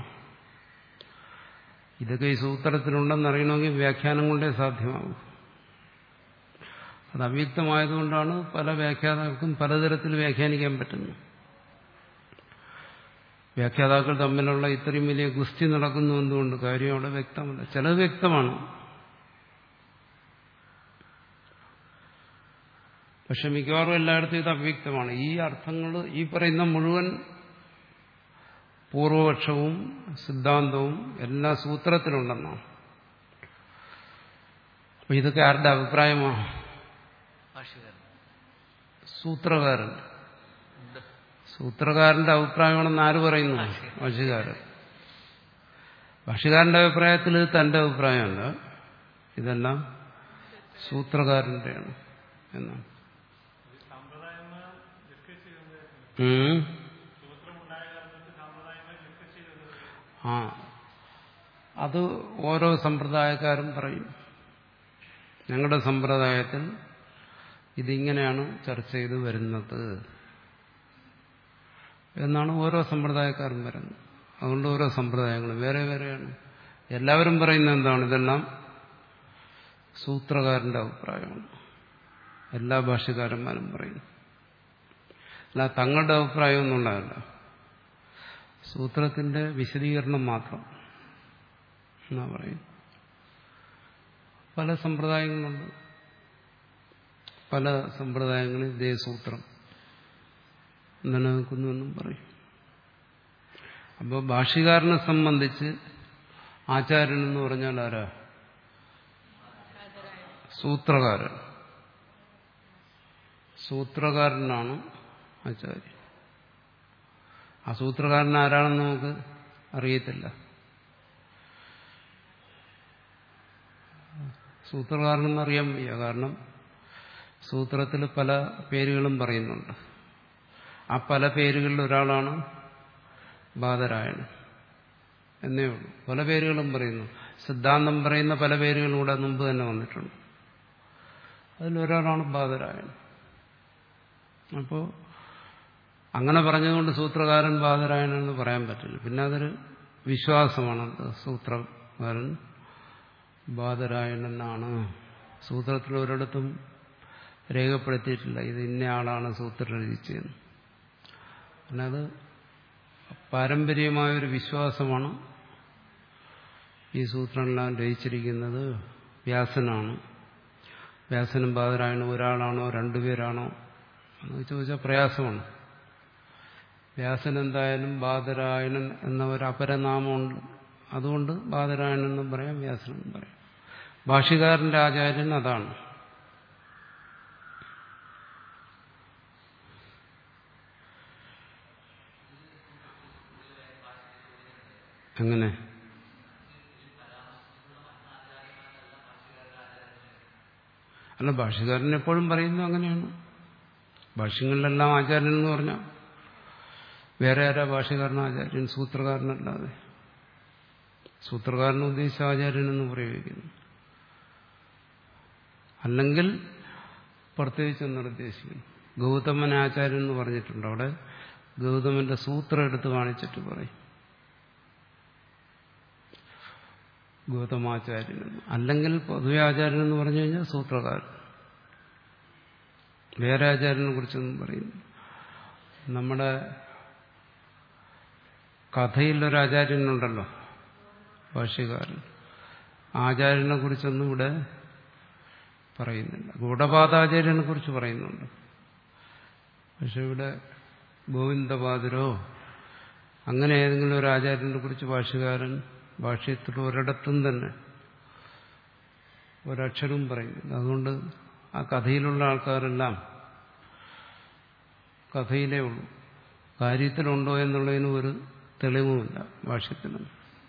ഇതൊക്കെ ഈ സൂത്രത്തിലുണ്ടെന്ന് അറിയണമെങ്കിൽ വ്യാഖ്യാനം കൊണ്ടേ സാധ്യമാകും അത് അവ്യക്തമായതുകൊണ്ടാണ് പല വ്യാഖ്യാതാക്കൾക്കും പലതരത്തിൽ വ്യാഖ്യാനിക്കാൻ പറ്റുന്നത് വ്യാഖ്യാതാക്കൾ തമ്മിലുള്ള ഇത്രയും വലിയ ഗുസ്തി നടക്കുന്നു എന്തുകൊണ്ട് കാര്യം അവിടെ വ്യക്തമല്ല ചിലത് വ്യക്തമാണ് പക്ഷെ മിക്കവാറും എല്ലായിടത്തും ഇത് അവ്യക്തമാണ് ഈ അർത്ഥങ്ങൾ ഈ പറയുന്ന മുഴുവൻ പൂർവപക്ഷവും സിദ്ധാന്തവും എല്ലാ സൂത്രത്തിലുണ്ടെന്നാണ് അപ്പൊ ഇതൊക്കെ ആരുടെ അഭിപ്രായമാണ് ഭാഷ്യകാരൻ സൂത്രകാരൻ ഉണ്ട് സൂത്രകാരന്റെ അഭിപ്രായമാണെന്ന് ആര് പറയുന്നു ഭാഷകാരൻ ഭാഷകാരന്റെ അഭിപ്രായത്തിൽ ഇത് തന്റെ അഭിപ്രായമല്ല ഇതെല്ലാം സൂത്രകാരന്റെയാണ് എന്നാണ് സമ്പ്രദായങ്ങൾ ഡിസ്കസ് ചെയ്യുന്നത് ഉം. സൂത്രമുണ്ടായ കാരണത്തിൽ സമ്പ്രദായങ്ങൾ ഡിസ്കസ് ചെയ്തത് ആ അത് ഓരോ സമ്പ്രദായക്കാരും പറയും ഞങ്ങളുടെ സമ്പ്രദായത്തിൽ ഇതിങ്ങനെയാണ് ചർച്ച ചെയ്ത് വരുന്നത് എന്നാണ് ഓരോ സമ്പ്രദായക്കാരും വരുന്നത് അതുകൊണ്ട് ഓരോ സമ്പ്രദായങ്ങളും വേറെ വേറെയാണ് എല്ലാവരും പറയുന്നത് എന്താണ് ഇതെല്ലാം സൂത്രകാരന്റെ അഭിപ്രായമാണ് എല്ലാ ഭാഷകാരന്മാരും പറയുന്നു അല്ല തങ്ങളുടെ അഭിപ്രായമൊന്നും ഉണ്ടാവില്ല സൂത്രത്തിന്റെ വിശദീകരണം മാത്രം എന്നാ പറയും പല സമ്പ്രദായങ്ങളുണ്ട് പല സമ്പ്രദായങ്ങളിൽ ഇതേ സൂത്രം നിലനിൽക്കുന്നുവെന്നും പറയും അപ്പോൾ ഭാഷ്യകാരനെ സംബന്ധിച്ച് ആചാര്യൻ എന്ന് പറഞ്ഞാൽ ആരാ സൂത്രകാരൻ സൂത്രകാരനാണ് ആചാര്യൻ ആ സൂത്രകാരൻ ആരാണെന്ന് നമുക്ക് അറിയത്തില്ല സൂത്രകാരനെന്ന് അറിയാൻ വയ്യ കാരണം സൂത്രത്തിൽ പല പേരുകളും പറയുന്നുണ്ട് ആ പല പേരുകളിൽ ഒരാളാണ് ബാധരായണൻ എന്നേ ഉള്ളൂ പല പേരുകളും പറയുന്നു സിദ്ധാന്തം പറയുന്ന പല പേരുകളും കൂടെ മുമ്പ് തന്നെ വന്നിട്ടുണ്ട് അതിലൊരാളാണ് ബാധരായണൻ അപ്പോൾ അങ്ങനെ പറഞ്ഞതുകൊണ്ട് സൂത്രകാരൻ ബാധരായണെന്ന് പറയാൻ പറ്റില്ല പിന്നെ അതൊരു വിശ്വാസമാണ് സൂത്രകാരൻ ബാധരായണനാണ് സൂത്രത്തിൽ ഒരിടത്തും രേഖപ്പെടുത്തിയിട്ടില്ല ഇത് ഇന്നയാളാണ് സൂത്രം രചിച്ചതെന്ന് പിന്നെ അത് പാരമ്പര്യമായ ഒരു വിശ്വാസമാണ് ഈ സൂത്രമെല്ലാം രചിച്ചിരിക്കുന്നത് വ്യാസനാണ് വ്യാസനും ബാധരായണനും ഒരാളാണോ രണ്ടുപേരാണോ എന്ന് ചോദിച്ചാൽ പ്രയാസമാണ് വ്യാസൻ എന്തായാലും ബാധരായണൻ എന്ന ഒരു അപരനാമമുണ്ട് അതുകൊണ്ട് ബാധരായണൻ എന്നും പറയാം വ്യാസൻ എന്നും പറയാം ഭാഷ്യകാരന്റെ ആചാര്യൻ അതാണ് അങ്ങനെ അല്ല ഭാഷ്യകാരൻ എപ്പോഴും പറയുന്നു അങ്ങനെയാണ് ഭാഷ്യങ്ങളിലെല്ലാം ആചാര്യൻ എന്ന് പറഞ്ഞാൽ വേറെ ആരാ ഭാഷ്യകാരൻ ആചാര്യൻ സൂത്രകാരനല്ലാതെ സൂത്രകാരൻ ഉദ്ദേശിച്ച ആചാര്യൻ എന്ന് പ്രയോഗിക്കുന്നു അല്ലെങ്കിൽ പ്രത്യേകിച്ച് നിർദ്ദേശിക്കുന്നു ഗൗതമൻ ആചാര്യൻ എന്ന് പറഞ്ഞിട്ടുണ്ട് അവിടെ ഗൗതമന്റെ സൂത്രം എടുത്ത് കാണിച്ചിട്ട് പറയും ഗൗതമാചാര്യൻ എന്ന് അല്ലെങ്കിൽ പൊതുവെ ആചാര്യൻ എന്ന് പറഞ്ഞു കഴിഞ്ഞാൽ സൂത്രകാരൻ വേറെ ആചാര്യനെ കുറിച്ചൊന്നും പറയുന്നു നമ്മുടെ കഥയിൽ ഒരു ആചാര്യനുണ്ടല്ലോ ഭാഷ്യകാരൻ ആചാര്യനെ കുറിച്ചൊന്നും ഇവിടെ പറയുന്നില്ല ഗൂഢപാതാചാര്യനെ കുറിച്ച് പറയുന്നുണ്ട് പക്ഷെ ഇവിടെ ഗോവിന്ദപാദരോ അങ്ങനെ ഏതെങ്കിലും ഒരു ആചാര്യനെ കുറിച്ച് ഭാഷ്യകാരൻ ഭാഷ്യത്തിൽ ഒരിടത്തും തന്നെ ഒരക്ഷരവും പറയുന്നില്ല അതുകൊണ്ട് ആ കഥയിലുള്ള ആൾക്കാരെല്ലാം കഥയിലേ ഉള്ളൂ കാര്യത്തിലുണ്ടോ എന്നുള്ളതിന് ഒരു തെളിവുമില്ല ഭാഷ്യത്തിനും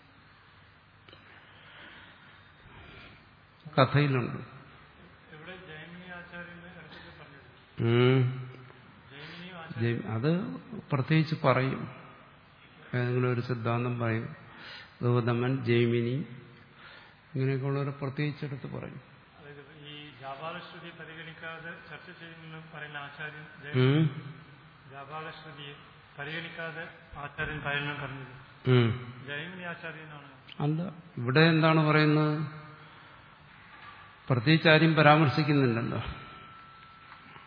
കഥയിലുണ്ട് ഇവിടെ ജൈമിനി ആചാര്യന്റെ ഇടയ്ക്കൊക്കെ പറഞ്ഞത് ഉം. ജൈമിനിയും ജൈ- അത് പ്രത്യേകിച്ച് പറയും ഏതെങ്കിലും ഒരു സിദ്ധാന്തം പറയും ഗൗതമൻ ജൈമിനി ഇങ്ങനെയൊക്കെയുള്ളവരെ പ്രത്യേകിച്ചെടുത്ത് പറയും അതായത് ഈ ജാപാലശ്രുതി പരിഗണിക്കാതെ ചർച്ച ചെയ്യുമെന്ന് പറയുന്ന ആചാര്യൻ ഉം. ജാപാലശ്രുതിയെ പരിഗണിക്കാതെ ആചാര്യൻ പറയുന്ന പറഞ്ഞത് ഉം. ജൈമിനി ആചാര്യനാണ് അല്ല ഇവിടെ എന്താണ് പറയുന്നത് പ്രത്യേകിച്ച് ആരും പരാമർശിക്കുന്നില്ലല്ലോ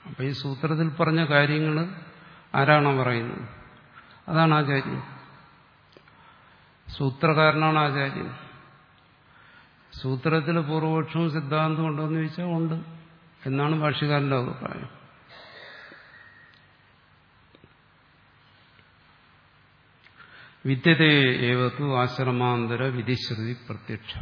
അപ്പൊ ഈ സൂത്രത്തിൽ പറഞ്ഞ കാര്യങ്ങൾ ആരാണോ പറയുന്നത് അതാണ് ആചാര്യൻ സൂത്രകാരനാണ് ആചാര്യൻ സൂത്രത്തിൽ പൂർവപക്ഷവും സിദ്ധാന്തവും ഉണ്ടോയെന്ന് ചോദിച്ചാൽ ഉണ്ട് എന്നാണ് ഭാഷ്യകാരന്റെ അഭിപ്രായം വിദ്യതേ ഏവത്തു ആശ്രമാന്തര വിധിശ്രുതി പ്രത്യക്ഷ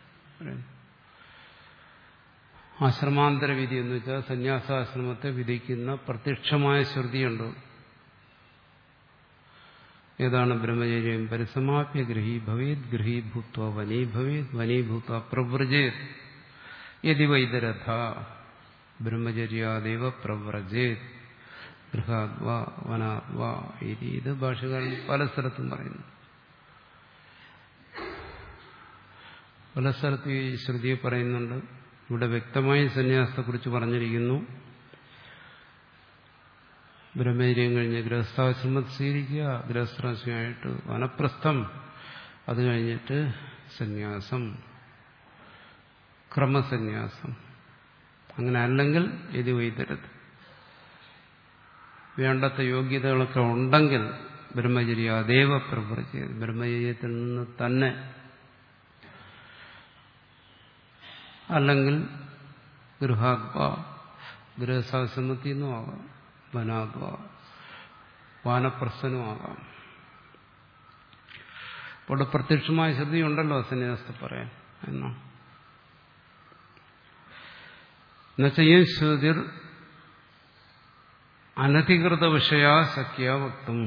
ആശ്രമാന്തര വിധി എന്ന് വെച്ചാൽ സന്യാസാശ്രമത്തെ വിധിക്കുന്ന പ്രത്യക്ഷമായ ശ്രുതിയുണ്ട് ഏതാണ് ബ്രഹ്മചര്യം പരിസമാപ്യ ഗൃഹീ ഭവേത് ഗൃഹീ ഭൂത്വ വനീ ഭവേത് വനീ ഭൂത്വ പ്രവ്രജേത് യതി വൈദരഥ ബ്രഹ്മചര്യാദേവ പ്രവ്രജേത് ഗൃഹാത്വാ വനാത്വാ ഇതി ഇത് ഭാഷകാരൻ പല സ്ഥലത്തും പറയുന്നു പല സ്ഥലത്തും ഈ ശ്രുതിയെ പറയുന്നുണ്ട് ഇവിടെ വ്യക്തമായി സന്യാസത്തെക്കുറിച്ച് പറഞ്ഞിരിക്കുന്നു ബ്രഹ്മചര്യം കഴിഞ്ഞ് ഗൃഹസ്ഥാശ്രമം സ്വീകരിക്കുക ഗൃഹസ്ഥാശ്രമമായിട്ട് വനപ്രസ്ഥം അത് കഴിഞ്ഞിട്ട് സന്യാസം ക്രമസന്യാസം അങ്ങനെ അല്ലെങ്കിൽ ഇത് വൈതരത് വേണ്ടത്ത യോഗ്യതകളൊക്കെ ഉണ്ടെങ്കിൽ ബ്രഹ്മചര്യ അതേവ പ്രവർത്തിയത് ബ്രഹ്മചര്യത്തിൽ നിന്ന് തന്നെ അല്ലെങ്കിൽ ഗൃഹാത്വ ഗൃഹസാശ്രമത്തിൽ നിന്നും ആകാം വനാത്വ വാനപ്രസ്ഥനും ആകാം അപ്പോൾ പ്രത്യക്ഷമായ ശ്രദ്ധയുണ്ടല്ലോ സന്യാസത്തെ പറയാൻ എന്നാണ് എന്നുവെച്ചാൽ ശ്രുതിർ അനധികൃത വിഷയ സഖ്യ വക്തും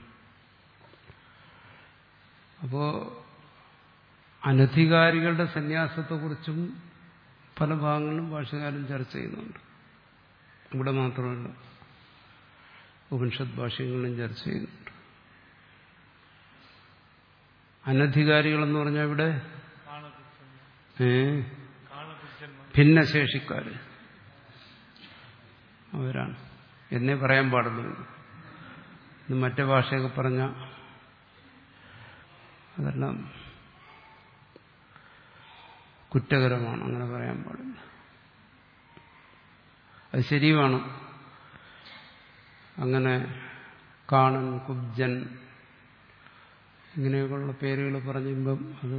അപ്പോ അനധികാരികളുടെ സന്യാസത്തെക്കുറിച്ചും പല ഭാഗങ്ങളിലും ഭാഷകാരൻ ചർച്ച ചെയ്യുന്നുണ്ട് ഇവിടെ മാത്രമല്ല ഉപനിഷത് ഭാഷ്യങ്ങളിലും ചർച്ച ചെയ്യുന്നുണ്ട് അനധികാരികളെന്ന് പറഞ്ഞാൽ ഇവിടെ ഏ ഭിന്നശേഷിക്കാര് അവരാണ് എന്നേ പറയാൻ പാടുള്ളൂ ഇത് മറ്റേ ഭാഷയൊക്കെ പറഞ്ഞ അതെല്ലാം കുറ്റകരമാണ് അങ്ങനെ പറയാൻ പാടില്ല അത് ശരിയുമാണ് അങ്ങനെ കാണൻ കുബ്ജൻ ഇങ്ങനെയൊക്കെയുള്ള പേരുകൾ പറയുമ്പം അത്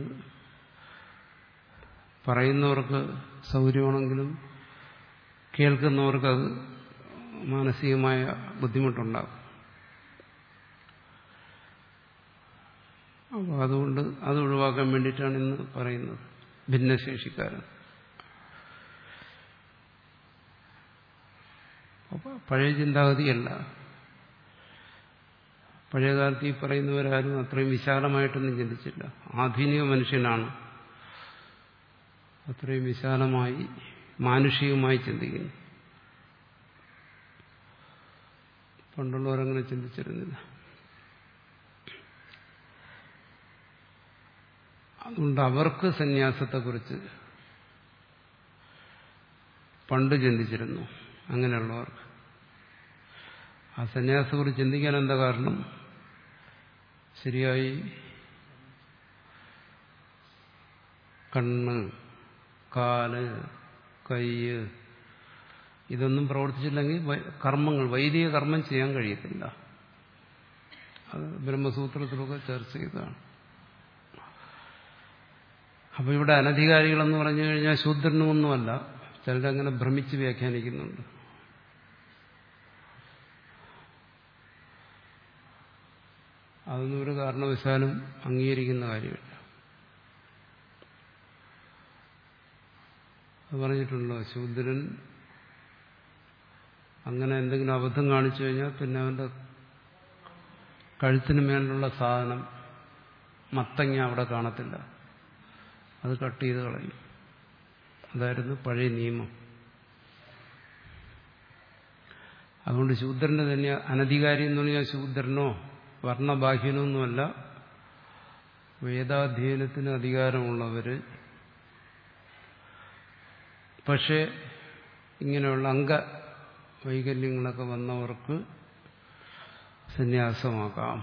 പറയുന്നവർക്ക് സൗകര്യമാണെങ്കിലും കേൾക്കുന്നവർക്ക് അത് മാനസികമായ ബുദ്ധിമുട്ടുണ്ടാകും അപ്പോൾ അതുകൊണ്ട് അത് ഒഴിവാക്കാൻ വേണ്ടിയിട്ടാണ് ഇന്ന് പറയുന്നത് ഭിന്നശേഷിക്കാരൻ പഴയ ചിന്താഗതിയല്ല പഴയകാലത്ത് ഈ പറയുന്നവരാരും അത്രയും വിശാലമായിട്ടൊന്നും ചിന്തിച്ചില്ല ആധുനിക മനുഷ്യനാണ് അത്രയും വിശാലമായി മാനുഷികമായി ചിന്തിക്കുന്നു പണ്ടുള്ളവരങ്ങനെ ചിന്തിച്ചിരുന്നില്ല അതുകൊണ്ട് അവർക്ക് സന്യാസത്തെക്കുറിച്ച് പണ്ട് ചിന്തിച്ചിരുന്നു അങ്ങനെയുള്ളവർക്ക് ആ സന്യാസത്തെക്കുറിച്ച് ചിന്തിക്കാൻ എന്താ കാരണം ശരിയായി കണ്ണ് കാല് കയ്യ് ഇതൊന്നും പ്രവർത്തിച്ചില്ലെങ്കിൽ കർമ്മങ്ങൾ വൈദിക കർമ്മം ചെയ്യാൻ കഴിയത്തില്ല അത് ബ്രഹ്മസൂത്രത്തിലൊക്കെ ചർച്ച ചെയ്തതാണ് അപ്പൊ ഇവിടെ അനധികാരികളെന്ന് പറഞ്ഞു കഴിഞ്ഞാൽ ശൂദ്രനുമൊന്നുമല്ല ചിലരങ്ങനെ ഭ്രമിച്ച് വ്യാഖ്യാനിക്കുന്നുണ്ട് അതൊന്നും ഒരു കാരണവശാലും അംഗീകരിക്കുന്ന കാര്യമില്ല അത് പറഞ്ഞിട്ടുണ്ടല്ലോ ശൂദ്രൻ അങ്ങനെ എന്തെങ്കിലും അബദ്ധം കാണിച്ചു കഴിഞ്ഞാൽ പിന്നെ അവന്റെ കഴുത്തിന് മേലുള്ള സാധനം മത്തങ്ങ അവിടെ കാണത്തില്ല അത് കട്ട് ചെയ്ത് കളയും അതായിരുന്നു പഴയ നിയമം അതുകൊണ്ട് ശൂദ്രന്റെ തന്നെ അനധികാരി എന്ന് പറഞ്ഞാൽ ശൂദ്രനോ വർണ്ണബാഹ്യനോ ഒന്നുമല്ല വേദാധ്യയനത്തിന് അധികാരമുള്ളവര് പക്ഷേ ഇങ്ങനെയുള്ള അംഗ വൈകല്യങ്ങളൊക്കെ വന്നവർക്ക് സന്യാസമാക്കാം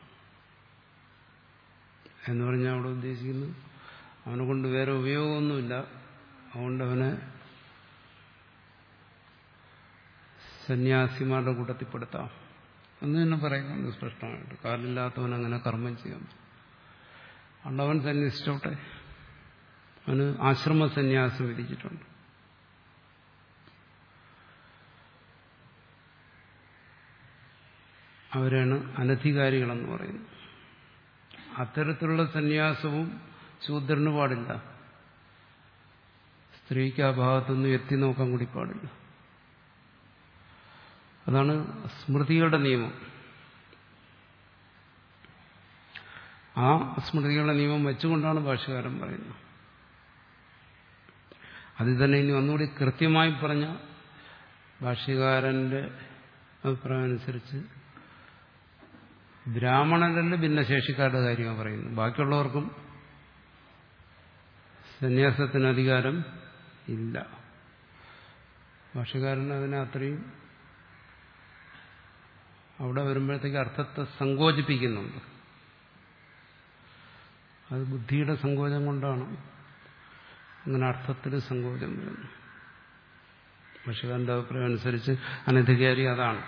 എന്ന് പറഞ്ഞാൽ അവിടെ ഉദ്ദേശിക്കുന്നത് അവനെ കൊണ്ട് വേറെ ഉപയോഗമൊന്നുമില്ല അതുകൊണ്ട് അവനെ സന്യാസിമാരുടെ കൂട്ടത്തിൽപ്പെടുത്താം എന്ന് തന്നെ പറയുന്നുണ്ട് സ്പഷ്ടമായിട്ട് കാലില്ലാത്തവൻ അങ്ങനെ കർമ്മം ചെയ്യാം അതുകൊണ്ട് അവൻ സന്യസിച്ചോട്ടെ അവന് ആശ്രമ സന്യാസം വിധിച്ചിട്ടുണ്ട് അവരാണ് അനധികാരികളെന്ന് പറയുന്നത് അത്തരത്തിലുള്ള സന്യാസവും ശൂദ്രന് പാടില്ല സ്ത്രീക്ക് ആ ഭാഗത്തൊന്നും എത്തി നോക്കാൻ കൂടി പാടില്ല അതാണ് സ്മൃതികളുടെ നിയമം ആ സ്മൃതികളുടെ നിയമം വെച്ചുകൊണ്ടാണ് ഭാഷകാരൻ പറയുന്നത് അതിൽ തന്നെ ഇനി ഒന്നുകൂടി കൃത്യമായി പറഞ്ഞ ഭാഷ്യകാരന്റെ അഭിപ്രായം അനുസരിച്ച് ബ്രാഹ്മണരല്ല ഭിന്നശേഷിക്കാരുടെ കാര്യമാണ് പറയുന്നത് ബാക്കിയുള്ളവർക്കും സന്യാസത്തിന് അധികാരം ഇല്ല ഭാഷകാരൻ അതിനെ അത്രയും അവിടെ വരുമ്പോഴത്തേക്ക് അർത്ഥത്തെ സങ്കോചിപ്പിക്കുന്നുണ്ട് അത് ബുദ്ധിയുടെ സങ്കോചം കൊണ്ടാണ് അങ്ങനെ അർത്ഥത്തിൽ സങ്കോചം വരുന്നത് ഭാഷകാരന്റെ അഭിപ്രായം അനുസരിച്ച് അനധികാരി അതാണ്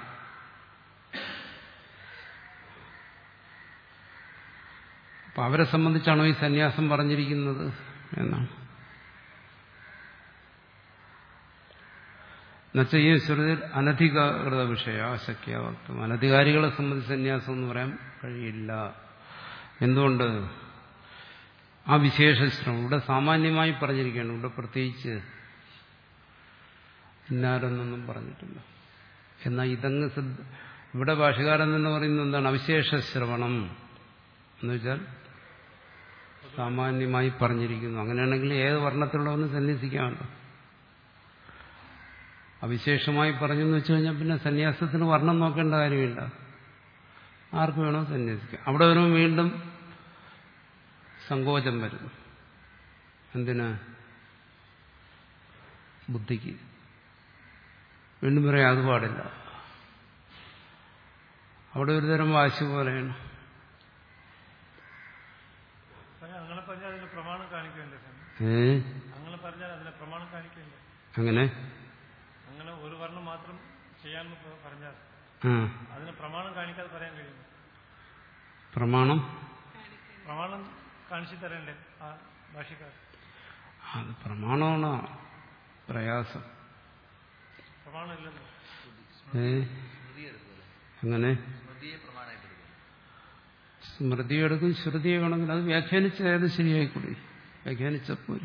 അപ്പൊ അവരെ സംബന്ധിച്ചാണോ ഈ സന്യാസം പറഞ്ഞിരിക്കുന്നത് എന്നാണ് എന്നുവെച്ചാൽ ഈ ശ്രുതിയിൽ അനധികൃത വിഷയ അശക്യാവക്തം അനധികാരികളെ സംബന്ധിച്ച് സന്യാസം എന്ന് പറയാൻ കഴിയില്ല എന്തുകൊണ്ട് ആ വിശേഷ ശ്രമം ഇവിടെ സാമാന്യമായി പറഞ്ഞിരിക്കുകയാണ് ഇവിടെ പ്രത്യേകിച്ച് ഇന്നാരെന്നൊന്നും പറഞ്ഞിട്ടില്ല എന്നാൽ ഇതങ്ങ് സിദ്ധ ഇവിടെ ഭാഷകാരൻ എന്ന് പറയുന്നത് എന്താണ് അവിശേഷ ശ്രവണം എന്ന് വെച്ചാൽ സാമാന്യമായി പറഞ്ഞിരിക്കുന്നു അങ്ങനെയാണെങ്കിൽ ഏത് വർണ്ണത്തിലുള്ളവനും സന്യസിക്കാമല്ലോ അവിശേഷമായി പറഞ്ഞെന്ന് വെച്ച് കഴിഞ്ഞാൽ പിന്നെ സന്യാസത്തിന് വർണ്ണം നോക്കേണ്ട കാര്യമില്ല ആർക്ക് വേണോ സന്യസിക്കാം അവിടെ വരുമ്പോൾ വീണ്ടും സങ്കോചം വരുന്നു എന്തിന് ബുദ്ധിക്ക് വീണ്ടും പറയാം അത് പാടില്ല അവിടെ ഒരു തരം വാശി പോലെയാണ് പക്ഷെ അങ്ങനെ പറഞ്ഞാൽ അതിന് പ്രമാണം കാണിക്കണ്ടേ സ്വാമി ഏ അങ്ങനെ പറഞ്ഞാൽ അതിന് പ്രമാണം കാണിക്കണ്ടേ അങ്ങനെ അങ്ങനെ ഒരു വർണ്ണം മാത്രം ചെയ്യാമെന്ന് പ- പറഞ്ഞാൽ ആ അതിന് പ്രമാണം കാണിക്കാതെ പറയാൻ കഴിയും പ്രമാണം പ്രമാണം കാണിച്ചു തരണ്ടേ ആ ഭാഷക്കാർ അത് പ്രമാണമാണ് പ്രയാസം പ്രമാണം ഇല്ലല്ലോ ഏ സ്മൃതി എടുക്കുമല്ലോ അങ്ങനെ സ്മൃതിയെ പ്രമാണമായിട്ട് എടുക്കും സ്മൃതി എടുക്കും ശ്രുതിയെ വേണമെങ്കിൽ അത് വ്യാഖ്യാനിച്ച ഏത് ശരിയായിക്കൂടി വ്യാഖ്യാനിച്ചപ്പോരി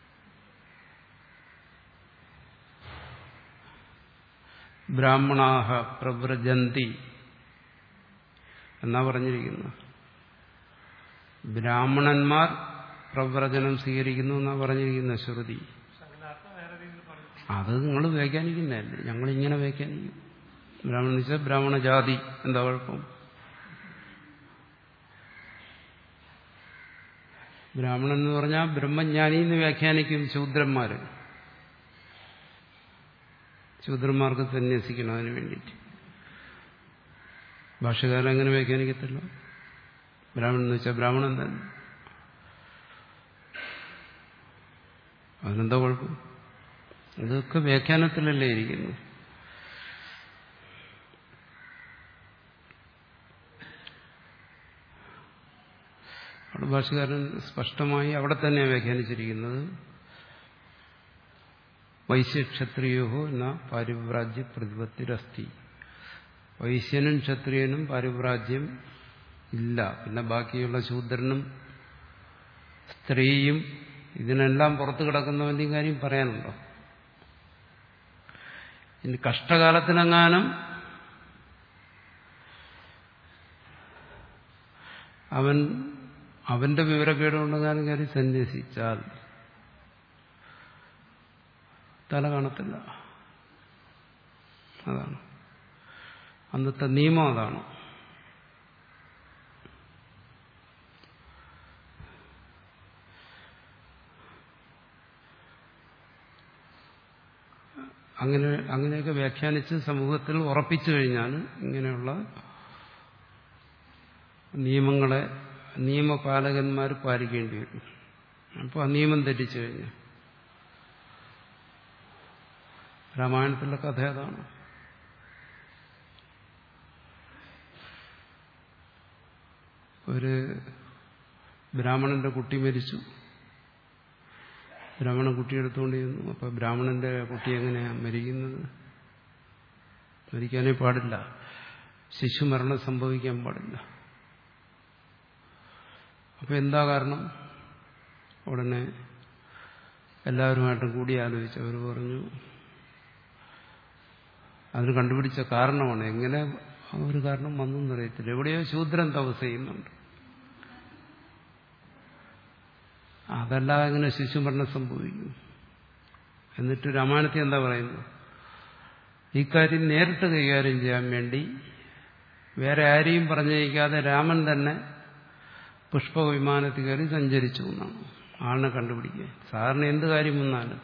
ബ്രാഹ്മണാഹ പ്രവ്രജന്തി എന്നാ പറഞ്ഞിരിക്കുന്നു ബ്രാഹ്മണന്മാർ പ്രവ്രജനം സ്വീകരിക്കുന്നു എന്നാ പറഞ്ഞിരിക്കുന്ന ശ്രുതി പക്ഷെ അതിന്റെ അർത്ഥം വേറെ രീതിയിൽ പറഞ്ഞു അത് നിങ്ങൾ വ്യാഖ്യാനിക്കുന്നതല്ലേ ഞങ്ങളിങ്ങനെ വ്യാഖ്യാനിക്കും ബ്രാഹ്മണൻ വെച്ചാൽ ബ്രാഹ്മണ ജാതി എന്താ കുഴപ്പം ബ്രാഹ്മണൻ എന്ന് പറഞ്ഞാൽ ബ്രഹ്മജ്ഞാനി എന്ന് വ്യാഖ്യാനിക്കും ശൂദ്രന്മാര് ശൂദ്രന്മാർക്ക് സന്യസിക്കണം അതിന് വേണ്ടിയിട്ട് ഭാഷകാരൻ അങ്ങനെ വ്യാഖ്യാനിക്കത്തില്ല ബ്രാഹ്മണൻ എന്ന് വെച്ചാൽ ബ്രാഹ്മണൻ തന്നെ അതിനെന്താ കുഴപ്പം ഇതൊക്കെ വ്യാഖ്യാനത്തിലല്ലേ ഇരിക്കുന്നു അവിടെ ഭാഷകാരൻ സ്പഷ്ടമായി അവിടെ തന്നെ വ്യാഖ്യാനിച്ചിരിക്കുന്നത് വൈശ്യക്ഷത്രിയോ എന്ന പാരിവ്രാജ്യ പ്രതിപത്തിരസ്തി വൈശ്യനും ക്ഷത്രിയനും പാരിവ്രാജ്യം ഇല്ല പിന്നെ ബാക്കിയുള്ള ശൂദ്രനും സ്ത്രീയും ഇതിനെല്ലാം പുറത്തു കിടക്കുന്നവന്റെയും കാര്യം പറയാനുണ്ടോ ഇനി കഷ്ടകാലത്തിനെങ്ങാനും അവൻ അവന്റെ വിവരക്കേടുകൊണ്ടെങ്ങാനും കയറി സന്യസിച്ചാൽ തല കാണത്തില്ല അതാണ് അന്നത്തെ നിയമം അതാണ് അങ്ങനെ അങ്ങനെയൊക്കെ വ്യാഖ്യാനിച്ച് സമൂഹത്തിൽ ഉറപ്പിച്ചു കഴിഞ്ഞാൽ ഇങ്ങനെയുള്ള നിയമങ്ങളെ നിയമപാലകന്മാർ പാലിക്കേണ്ടി വരും അപ്പോൾ ആ നിയമം തെറ്റിച്ചു കഴിഞ്ഞു രാമായണത്തിലെ കഥ അതാണ് ഒരു ബ്രാഹ്മണന്റെ കുട്ടി മരിച്ചു ബ്രാഹ്മണൻ കുട്ടി എടുത്തുകൊണ്ട് ചെന്നു അപ്പൊ ബ്രാഹ്മണന്റെ കുട്ടി എങ്ങനെയാ മരിക്കുന്നത് മരിക്കാനേ പാടില്ല ശിശുമരണം സംഭവിക്കാൻ പാടില്ല അപ്പൊ എന്താ കാരണം ഉടനെ എല്ലാവരുമായിട്ടും കൂടി ആലോചിച്ചു അവർ പറഞ്ഞു അതിന് കണ്ടുപിടിച്ച കാരണമാണ് എങ്ങനെ ആ ഒരു കാരണം വന്നെന്ന് അറിയത്തില്ല എവിടെയോ ശൂദ്രൻ തപസ് ചെയ്യുന്നുണ്ട് അതല്ലാതെ എങ്ങനെ ശിശുമരണം സംഭവിക്കും എന്നിട്ട് രാമായണത്തിൽ എന്താ പറയുന്നത് ഇക്കാര്യം നേരിട്ട് കൈകാര്യം ചെയ്യാൻ വേണ്ടി വേറെ ആരെയും പറഞ്ഞയക്കാതെ രാമൻ തന്നെ പുഷ്പവിമാനത്തിൽ കയറി സഞ്ചരിച്ചു എന്നാണ് ആളിനെ കണ്ടുപിടിക്കുക സാറിന് എന്ത് കാര്യം വന്നാലും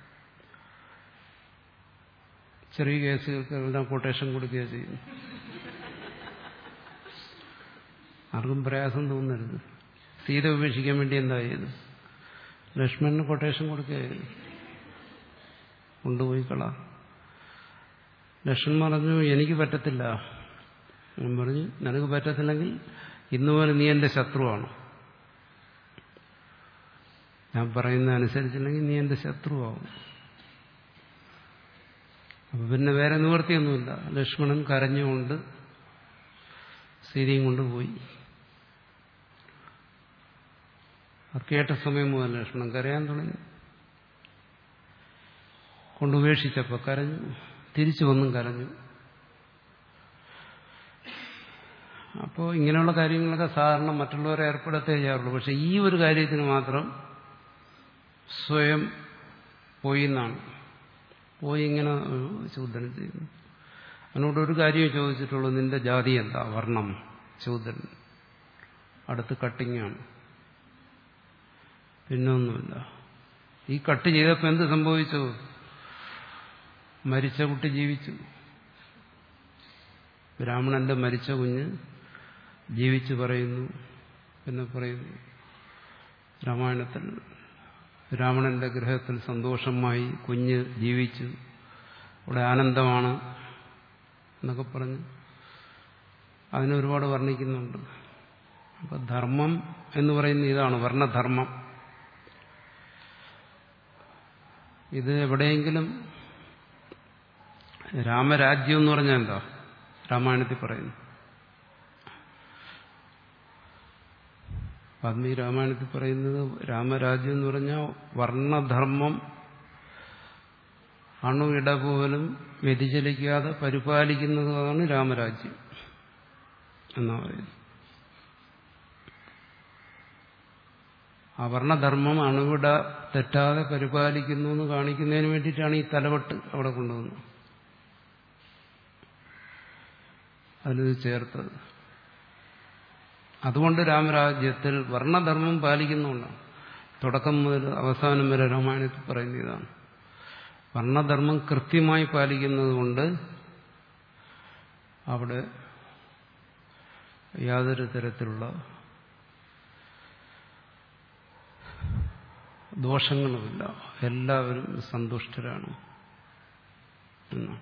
ചെറിയ കേസുകൾക്ക് എല്ലാം കൊട്ടേഷൻ കൊടുക്കുക ചെയ്യുന്നു ആർക്കും പ്രയാസം തോന്നരുത് സീത ഉപേക്ഷിക്കാൻ വേണ്ടി എന്താ ചെയ്ത് ലക്ഷ്മണന് കൊട്ടേഷൻ കൊടുക്കുകയായിരുന്നു കൊണ്ടുപോയി കള ലക്ഷ്മൺ പറഞ്ഞു എനിക്ക് പറ്റത്തില്ല ഞാൻ പറഞ്ഞു നിനക്ക് പറ്റത്തില്ലെങ്കിൽ ഇന്ന് പോലെ നീ എന്റെ ശത്രുവാണ് ഞാൻ പറയുന്ന അനുസരിച്ചില്ലെങ്കിൽ നീ എന്റെ ശത്രുവാകും അപ്പൊ പിന്നെ വേറെ നിവൃത്തിയൊന്നുമില്ല ലക്ഷ്മണൻ കരഞ്ഞുകൊണ്ട് സീതയും കൊണ്ടുപോയി അത് കേട്ട സമയം മുതൽ ലക്ഷ്മണൻ കരയാൻ തുടങ്ങി കൊണ്ടുപേക്ഷിച്ചപ്പോൾ കരഞ്ഞു തിരിച്ചു വന്നും കരഞ്ഞു അപ്പോൾ ഇങ്ങനെയുള്ള കാര്യങ്ങളൊക്കെ സാധാരണ മറ്റുള്ളവരെ ഏർപ്പെടുത്തേ ചെയ്യാറുള്ളൂ പക്ഷെ ഈ ഒരു കാര്യത്തിന് മാത്രം സ്വയം പോയി എന്നാണ് പോയി ഇങ്ങനെ ശൂദ്രൻ ചെയ്യുന്നു അതിനോട് ഒരു കാര്യം ചോദിച്ചിട്ടുള്ളൂ നിന്റെ ജാതി എന്താ വർണ്ണം ശൂദ്രൻ അടുത്ത് കട്ടിങ്ങാണ് പിന്നൊന്നുമില്ല ഈ കട്ട് ചെയ്തപ്പോൾ എന്ത് സംഭവിച്ചു മരിച്ച കുട്ടി ജീവിച്ചു ബ്രാഹ്മണന്റെ മരിച്ച കുഞ്ഞ് ജീവിച്ചു പറയുന്നു എന്ന് പറയുന്നു രാമായണത്തിൽ രാവണന്റെ ഗ്രഹത്തിൽ സന്തോഷമായി കുഞ്ഞ് ജീവിച്ചു അവിടെ ആനന്ദമാണ് എന്നൊക്കെ പറഞ്ഞ് അതിനൊരുപാട് വർണ്ണിക്കുന്നുണ്ട് അപ്പൊ ധർമ്മം എന്ന് പറയുന്ന ഇതാണ് വർണ്ണധർമ്മം ഇത് എവിടെയെങ്കിലും രാമരാജ്യം എന്ന് പറഞ്ഞാൽ എന്താ രാമായണത്തിൽ പറയുന്നു വാൽമീകി രാമായണത്തിൽ പറയുന്നത് രാമരാജ്യം എന്ന് പറഞ്ഞാൽ വർണ്ണധർമ്മം അണുയിട പോലും വ്യതിചലിക്കാതെ പരിപാലിക്കുന്നതാണ് രാമരാജ്യം എന്നാ പറയുന്നത് ആ വർണ്ണധർമ്മം അണുവിട തെറ്റാതെ പരിപാലിക്കുന്നു എന്ന് കാണിക്കുന്നതിന് വേണ്ടിയിട്ടാണ് ഈ തലവട്ട് അവിടെ കൊണ്ടുവന്നത് അതിലിത് ചേർത്തത് അതുകൊണ്ട് രാമരാജ്യത്തിൽ വർണ്ണധർമ്മം പാലിക്കുന്നുണ്ടാണ് തുടക്കം മുതൽ അവസാനം വരെ രാമായണത്തിൽ പറയുന്ന ഇതാണ് വർണ്ണധർമ്മം കൃത്യമായി പാലിക്കുന്നത് കൊണ്ട് അവിടെ യാതൊരു തരത്തിലുള്ള ദോഷങ്ങളുമില്ല എല്ലാവരും സന്തുഷ്ടരാണ് എന്നാണ്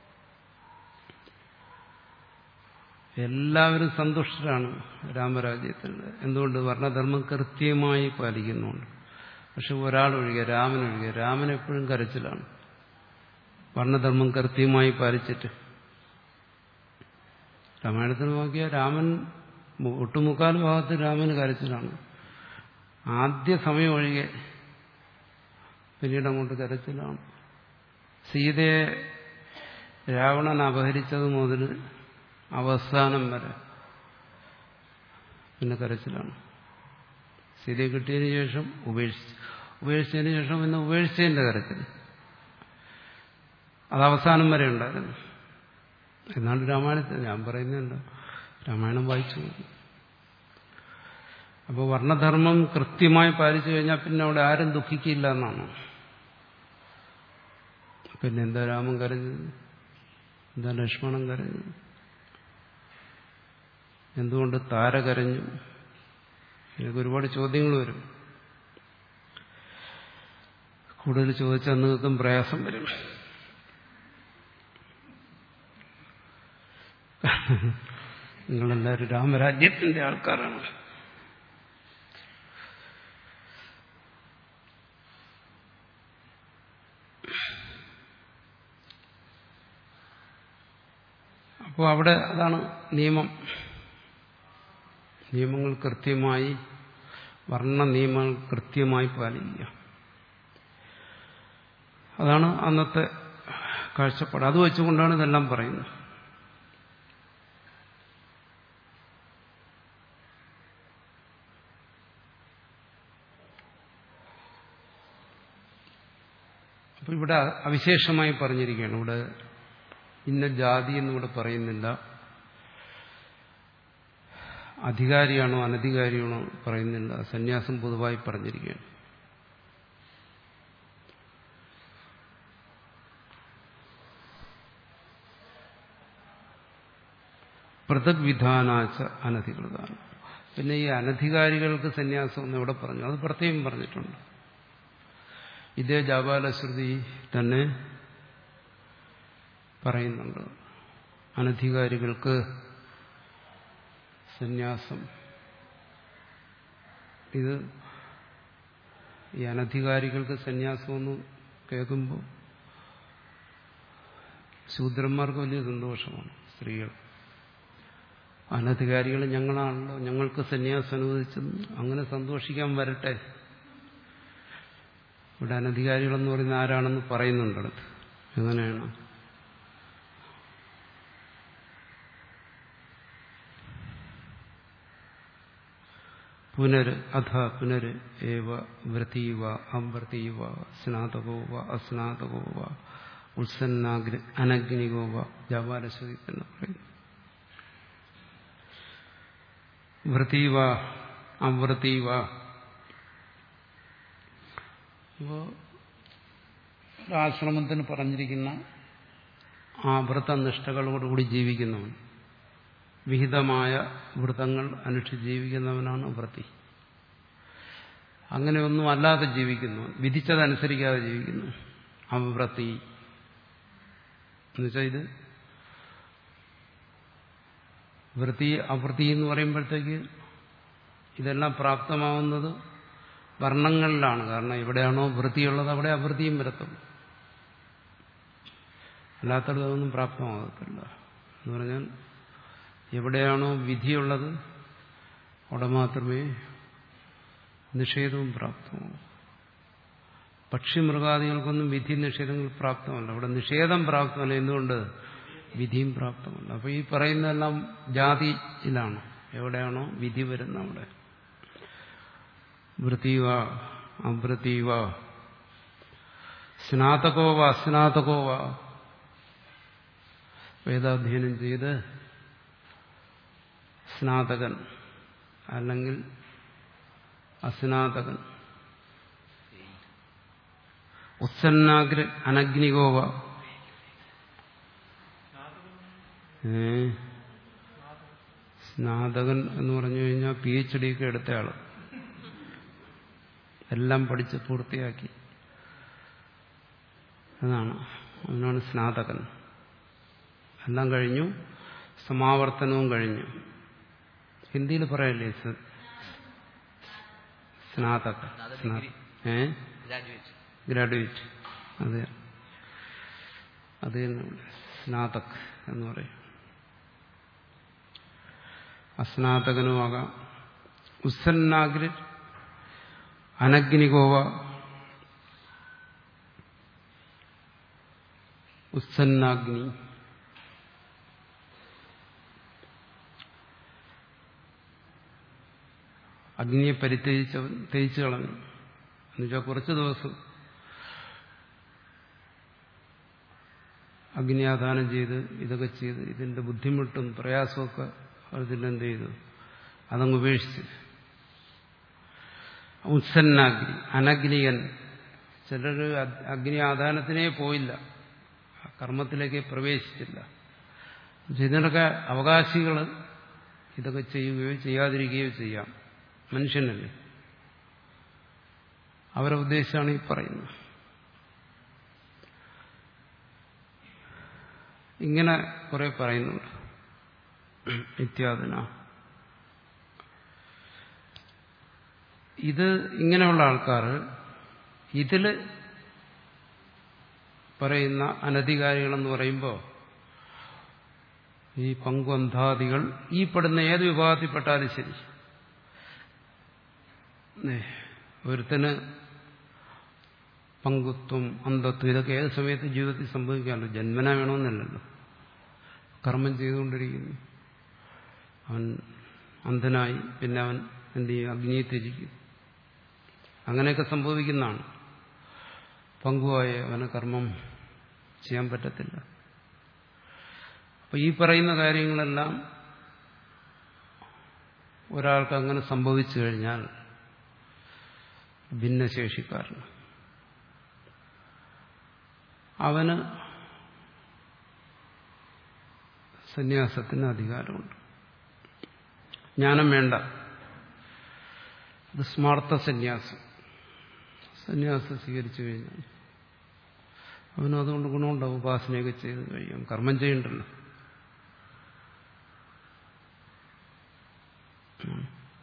എല്ലാവരും സന്തുഷ്ടരാണ് രാമരാജ്യത്തിൽ എന്തുകൊണ്ട് വർണ്ണധർമ്മം കൃത്യമായി പാലിക്കുന്നുണ്ട് പക്ഷെ ഒരാളൊഴികെ രാമനൊഴികെ രാമൻ എപ്പോഴും കരച്ചിലാണ് വർണ്ണധർമ്മം കൃത്യമായി പാലിച്ചിട്ട് രാമായണത്തിൽ നോക്കിയാൽ രാമൻ ഒട്ടുമുക്കാൽ ഭാഗത്ത് രാമന് കരച്ചിലാണ് ആദ്യ സമയം ഒഴികെ പിന്നീട് അങ്ങോട്ട് കരച്ചിലാണ് സീതയെ രാവണൻ അപഹരിച്ചത് മുതൽ അവസാനം വരെ പിന്നെ കരച്ചിലാണ് സീതയെ കിട്ടിയതിന് ശേഷം ഉപേക്ഷിച്ചു ഉപേക്ഷിച്ചതിന് ശേഷം പിന്നെ ഉപേക്ഷിച്ചതിന്റെ കരച്ചിൽ അത് അവസാനം വരെ ഉണ്ടായിരുന്നു എന്നാണ് രാമായണത്തിൽ ഞാൻ പറയുന്നുണ്ട് രാമായണം വായിച്ചു അപ്പോൾ വർണ്ണധർമ്മം കൃത്യമായി പാലിച്ചു കഴിഞ്ഞാൽ പിന്നെ അവിടെ ആരും ദുഃഖിക്കില്ല എന്നാണ് പിന്നെ എന്താ രാമൻ കരഞ്ഞത് എന്താ ലക്ഷ്മണൻ കരഞ്ഞത് എന്തുകൊണ്ട് താര കരഞ്ഞു എനിക്ക് ഒരുപാട് ചോദ്യങ്ങൾ വരും കൂടുതൽ ചോദിച്ചാൽ നിങ്ങൾക്കും പ്രയാസം വരും നിങ്ങളെല്ലാവരും രാമരാജ്യത്തിന്റെ ആൾക്കാരാണ് അപ്പോൾ അവിടെ അതാണ് നിയമം നിയമങ്ങൾ കൃത്യമായി വർണ്ണ നിയമങ്ങൾ കൃത്യമായി പാലിക്കുക അതാണ് അന്നത്തെ കാഴ്ചപ്പാട് അത് വെച്ചുകൊണ്ടാണ് ഇതെല്ലാം പറയുന്നത് അപ്പൊ ഇവിടെ അവിശേഷമായി പറഞ്ഞിരിക്കുകയാണ് ഇവിടെ ഇന്ന ജാതി എന്നിവിടെ പറയുന്നില്ല അധികാരിയാണോ അനധികാരിയാണോ പറയുന്നില്ല സന്യാസം പൊതുവായി പറഞ്ഞിരിക്കുകയാണ് പൃഥക് വിധാനാച്ച അനധികൃതാണ് പിന്നെ ഈ അനധികാരികൾക്ക് സന്യാസം എന്ന് ഇവിടെ പറഞ്ഞു അത് പ്രത്യേകം പറഞ്ഞിട്ടുണ്ട് ഇതേ ജാപാലശ്രുതി തന്നെ പറയുന്നുണ്ട് അനധികാരികൾക്ക് സന്യാസം ഇത് ഈ അനധികാരികൾക്ക് സന്യാസമെന്ന് കേൾക്കുമ്പോൾ ശൂദ്രന്മാർക്ക് വലിയ സന്തോഷമാണ് സ്ത്രീകൾ അനധികാരികൾ ഞങ്ങളാണല്ലോ ഞങ്ങൾക്ക് സന്യാസം അനുവദിച്ചത് അങ്ങനെ സന്തോഷിക്കാൻ വരട്ടെ ഇവിടെ അനധികാരികളെന്ന് പറയുന്ന ആരാണെന്ന് പറയുന്നുണ്ട് അടുത്ത് എങ്ങനെയാണ് പുനര് അധ പുനര് ഏവ വൃത്തീവ അവൃത്തീവ സ്നാതകോ വ അസ്നാതകോ വ ഉത്സന്നാഗ്ര അനഗ്നികോ വ ജാപാലശ്വതി എന്ന് പറയുന്നു വൃത്തീവ അവൃത്തീവ അപ്പോ ആശ്രമത്തിന് പറഞ്ഞിരിക്കുന്ന ആ വ്രതനിഷ്ഠകളോടുകൂടി ജീവിക്കുന്നവൻ വിഹിതമായ വ്രതങ്ങൾ അനുഷ്ഠിച്ച് ജീവിക്കുന്നവനാണ് വ്രതി അങ്ങനെയൊന്നും അല്ലാതെ ജീവിക്കുന്നു വിധിച്ചതനുസരിക്കാതെ ജീവിക്കുന്നു അവ്രതി എന്നുവെച്ചാൽ ഇത് വൃത്തി അവൃത്തി എന്ന് പറയുമ്പോഴത്തേക്ക് ഇതെല്ലാം പ്രാപ്തമാവുന്നത് വർണ്ണങ്ങളിലാണ് കാരണം എവിടെയാണോ വൃത്തിയുള്ളത് അവിടെ അവൃത്തിയും വരത്തുള്ളൂ അല്ലാത്തതൊന്നും പ്രാപ്തമാകത്തില്ല എന്ന് പറഞ്ഞാൽ എവിടെയാണോ വിധിയുള്ളത് അവിടെ മാത്രമേ നിഷേധവും പ്രാപ്തമാകൂ പക്ഷി മൃഗാദികൾക്കൊന്നും വിധി നിഷേധങ്ങൾ പ്രാപ്തമല്ല അവിടെ നിഷേധം പ്രാപ്തമല്ല എന്തുകൊണ്ട് വിധിയും പ്രാപ്തമല്ല അപ്പൊ ഈ പറയുന്നതെല്ലാം ജാതിയിലാണ് എവിടെയാണോ വിധി വരുന്ന അവിടെ വൃത്തീവ അവൃത്തീവ സ്നാതകോവ അസ്നാതകോവ വേദാധ്യയനം ചെയ്ത് സ്നാതകൻ അല്ലെങ്കിൽ അസ്നാതകൻ ഉത്സന്നാഗ്ര അനഗ്നികോവ ഏ സ്നാതകൻ എന്ന് പറഞ്ഞു കഴിഞ്ഞാൽ പി എച്ച് ഡി ഒക്കെ എടുത്തയാള് എല്ലാം പഠിച്ച് പൂർത്തിയാക്കി അതാണ് അതിനാണ് സ്നാതകൻ എല്ലാം കഴിഞ്ഞു സമാവർത്തനവും കഴിഞ്ഞു ഹിന്ദിയിൽ പറയല്ലേ സ- സ്നാതക സ്നാ- ഏ ഗ്രാജുവേറ്റ് ഗ്രാജുവേറ്റ് അതെ അത് തന്നെ ഇവിടെ. സ്നാതക് എന്ന് പറയും അസ്നാതകനുമാകാം ഉത്സന്നാഗ്ര അനഗ്നികോവ ഉത്സന്നാഗ്നി അഗ്നിയെ പരിത്യജിച്ചവൻ തേച്ചു കളഞ്ഞു എന്നുവെച്ചാൽ കുറച്ച് ദിവസം അഗ്നിയാദാനം ചെയ്ത് ഇതൊക്കെ ചെയ്ത് ഇതിന്റെ ബുദ്ധിമുട്ടും പ്രയാസമൊക്കെ അതിലെന്ത് ചെയ്തു അതങ്ങ് ഉപേക്ഷിച്ച് ഉത്സന്നാഗ്നി അനഗ്നിയൻ ചിലർ അഗ്നി ആദാനത്തിനേ പോയില്ല ആ കർമ്മത്തിലേക്ക് പ്രവേശിച്ചില്ല പക്ഷെ ഇതിനൊക്കെ അവകാശികൾ ഇതൊക്കെ ചെയ്യുകയോ ചെയ്യാതിരിക്കുകയോ ചെയ്യാം മനുഷ്യനല്ലേ അവരെ ഉദ്ദേശിച്ചാണ് ഈ പറയുന്നത് ഇങ്ങനെ കുറെ പറയുന്നുണ്ട് ഇത്യാദിന ഇത് ഇങ്ങനെയുള്ള ആൾക്കാർ ഇതില് പറയുന്ന അനധികാരികളെന്ന് പറയുമ്പോൾ ഈ പങ്കുവന്ധാദികൾ ഈ പെടുന്ന ഏത് വിഭാഗത്തിൽപ്പെട്ടാലും ശരി ഏ, ഒരുത്തന് പങ്കുത്വം അന്ധത്വം ഇതൊക്കെ ഏത് സമയത്ത് ജീവിതത്തിൽ സംഭവിക്കാമല്ലോ ജന്മന വേണമെന്നല്ലല്ലോ കർമ്മം ചെയ്തുകൊണ്ടിരിക്കുന്നു അവൻ അന്ധനായി പിന്നെ അവൻ എന്ത് ചെയ്യും അഗ്നിയെ ത്യജിക്കും അങ്ങനെയൊക്കെ സംഭവിക്കുന്നതാണ് പങ്കുവായ അവന് കർമ്മം ചെയ്യാൻ പറ്റത്തില്ല അപ്പൊ ഈ പറയുന്ന കാര്യങ്ങളെല്ലാം ഒരാൾക്ക് അങ്ങനെ സംഭവിച്ചു കഴിഞ്ഞാൽ ഭിന്നശേഷിക്കാരന് അവന് സന്യാസത്തിന് അധികാരമുണ്ട് ജ്ഞാനം വേണ്ട അത് സ്മാർത്ഥ സന്യാസം സന്യാസം സ്വീകരിച്ചു കഴിഞ്ഞാൽ അവനും അതുകൊണ്ട് ഗുണമുണ്ടാവും ഉപാസനയൊക്കെ ചെയ്ത് കഴിയാം കർമ്മം ചെയ്യണ്ടല്ലോ ഉം.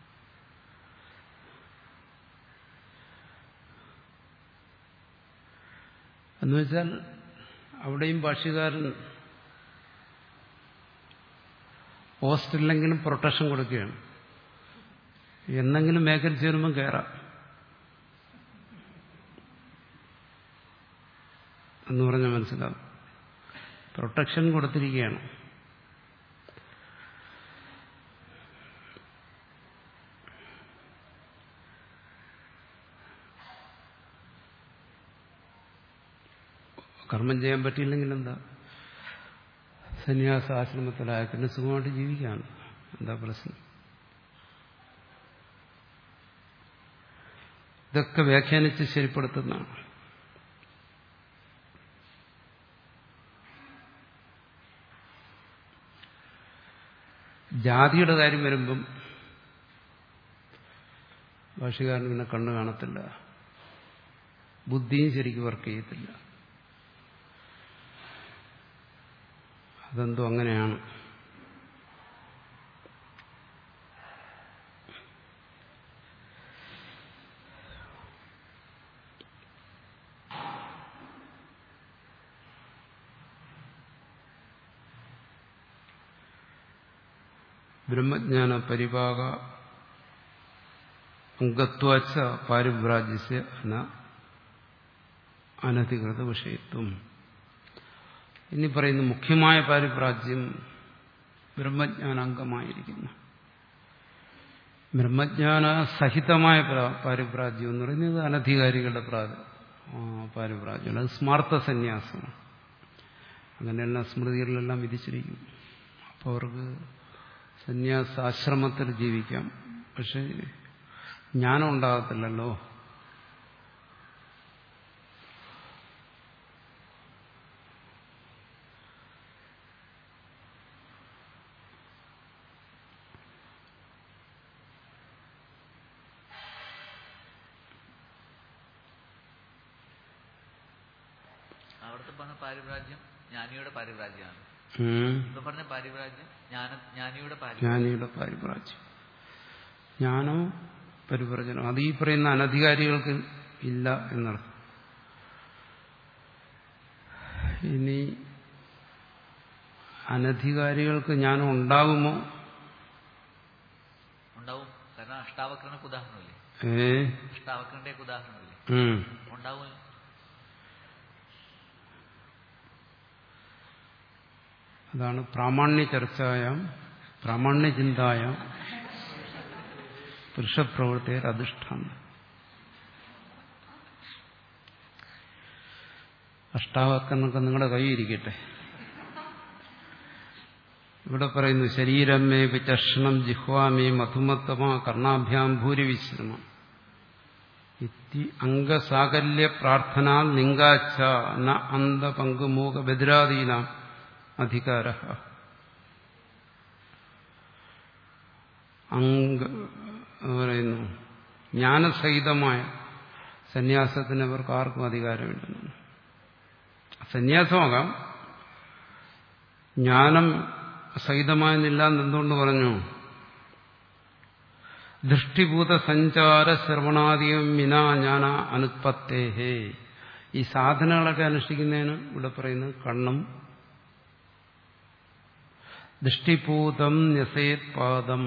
എന്നുവെച്ചാൽ അവിടെയും ഭാഷ്യകാരൻ പോസ്റ്റില്ലെങ്കിലും പ്രൊട്ടക്ഷൻ കൊടുക്കുകയാണ് എന്നെങ്കിലും വേക്കൻസി വരുമ്പം കയറാം എന്ന് പറഞ്ഞാൽ മനസ്സിലാവും പ്രൊട്ടക്ഷൻ കൊടുത്തിരിക്കുകയാണ് കർമ്മം ചെയ്യാൻ പറ്റിയില്ലെങ്കിൽ എന്താ സന്യാസ ആശ്രമത്തിലായ പിന്നെ സുഖമായിട്ട് ജീവിക്കാം എന്താ പ്രശ്നം ഇതൊക്കെ വ്യാഖ്യാനിച്ച് ശരിപ്പെടുത്തുന്നതാണ് ജാതിയുടെ കാര്യം വരുമ്പം ഭാഷകാരന് പിന്നെ കണ്ണു കാണത്തില്ല ബുദ്ധിയും ശരിക്കും വർക്ക് ചെയ്യത്തില്ല അതെന്തോ അങ്ങനെയാണ് ബ്രഹ്മജ്ഞാന പരിഭാഗ അംഗത്വാച്ച പാരിഭ്രാജ്യസ്യ ന അനധികൃത വിഷയത്വം ഇനി പറയുന്ന മുഖ്യമായ പാരിപ്രാജ്യം ബ്രഹ്മജ്ഞാനാംഗമായിരിക്കുന്നു ബ്രഹ്മജ്ഞാന സഹിതമായ പ്രാ- പാരിപ്രാജ്യം എന്ന് പറയുന്നത് അനധികാരികളുടെ പ്രാ- ആ, പാരിപ്രാജ്യം അത് സ്മാർത്ഥ സന്യാസമാണ് അങ്ങനെയെല്ലാം സ്മൃതികളിലെല്ലാം വിധിച്ചിരിക്കും അപ്പോൾ അവർക്ക് സന്യാസാശ്രമത്തിൽ ജീവിക്കാം പക്ഷെ ജ്ഞാനം ഉണ്ടാകത്തില്ലല്ലോ അവിടുത്തെ പറഞ്ഞ പാരിപ്രാജ്യം ജ്ഞാനിയുടെ പാരിപ്രാജ്യമാണ് ഉം. ഇപ്പൊ പറഞ്ഞ പാരിപ്രാജ്യം ജ്ഞാന ജ്ഞാനിയുടെ പാരിപ്രാജ്യം ജ്ഞാനിയുടെ പാരിപ്രാജ്യം ജ്ഞാനം പരിപ്രചനം അത് ഈ പറയുന്ന അനധികാരികൾക്ക് ഇല്ല എന്നർത്ഥം ഇനി അനധികാരികൾക്ക് ജ്ഞാനം ഉണ്ടാകുമോ ഉണ്ടാവും കാരണം അഷ്ടാവക്രനക്ക് ഉദാഹരണമില്ലേ ഏ അഷ്ടാവക്രന്റെ ഉദാഹരണമില്ലേ ഉം. ഉണ്ടാവും അതാണ് പ്രാമാണ്യ ചർച്ചായാം പ്രാമാണ്യ ചിന്തായാം പുരുഷപ്രവൃത്തിയുടെ അധിഷ്ഠാനം അഷ്ടാവക്കനൊക്കെ നിങ്ങളുടെ കൈയിരിക്കട്ടെ ഇവിടെ പറയുന്നു ശരീരമേ വിചക്ഷണം ജിഹ്വാമേ മധുമത്തമ കർണാഭ്യാം ഭൂരിവിശ്രമം ഇത്തി അംഗസാകല്യ പ്രാർത്ഥനാ ലിംഗാച്ച ന അന്ധപങ്കുമൂക ബദിരാദീനാം അധികാര അംഗ പറയുന്നു ജ്ഞാനസഹിതമായ സന്യാസത്തിന് അവർക്ക് ആർക്കും അധികാരമില്ലെന്ന് സന്യാസമാകാം ജ്ഞാനം സഹിതമായെന്നില്ല എന്നെന്തുകൊണ്ട് പറഞ്ഞു ദൃഷ്ടിഭൂത സഞ്ചാര ശ്രവണാദികം വിനാ ജ്ഞാന അനുത്പത്തേഹേ ഈ സാധനങ്ങളൊക്കെ അനുഷ്ഠിക്കുന്നതിന് ഇവിടെ പറയുന്നത് കണ്ണും ദൃഷ്ടിപൂതം ന്യസേത് പാദം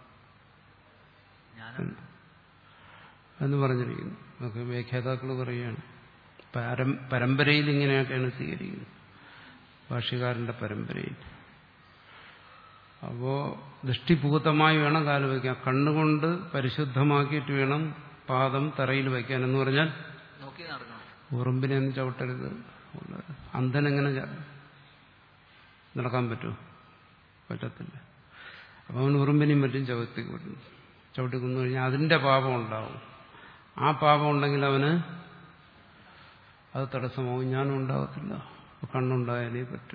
ജ്ഞാനം എന്ന് പറഞ്ഞിരിക്കുന്നു അതൊക്കെ വ്യാഖ്യാതാക്കൾ പറയുകയാണ് പരം പരമ്പരയിൽ ഇങ്ങനെയൊക്കെയാണ് സ്വീകരിക്കുന്നത് ഭാഷ്യകാരന്റെ പരമ്പരയിൽ അപ്പോ ദൃഷ്ടിപൂതമായി വേണം കാല് വയ്ക്കാൻ കണ്ണുകൊണ്ട് പരിശുദ്ധമാക്കിയിട്ട് വേണം പാദം തറയിൽ വയ്ക്കാൻ എന്ന് പറഞ്ഞാൽ നോക്കി നടക്കണം ഉറുമ്പിനെ ഒന്നും ചവിട്ടരുത് അന്ധനെങ്ങനെ ച- നടക്കാൻ പറ്റുമോ പറ്റത്തില്ല അപ്പം അവൻ ഉറുമ്പിനെയും മറ്റും ചവിട്ടി കൊല്ലും ചവിട്ടി കൊന്നു കഴിഞ്ഞാൽ അതിന്റെ പാപം ഉണ്ടാവും ആ പാപം ഉണ്ടെങ്കിൽ അവന് അത് തടസ്സമാവും ഞാനും ഉണ്ടാകത്തില്ല അപ്പൊ കണ്ണുണ്ടായാലേ പറ്റൂ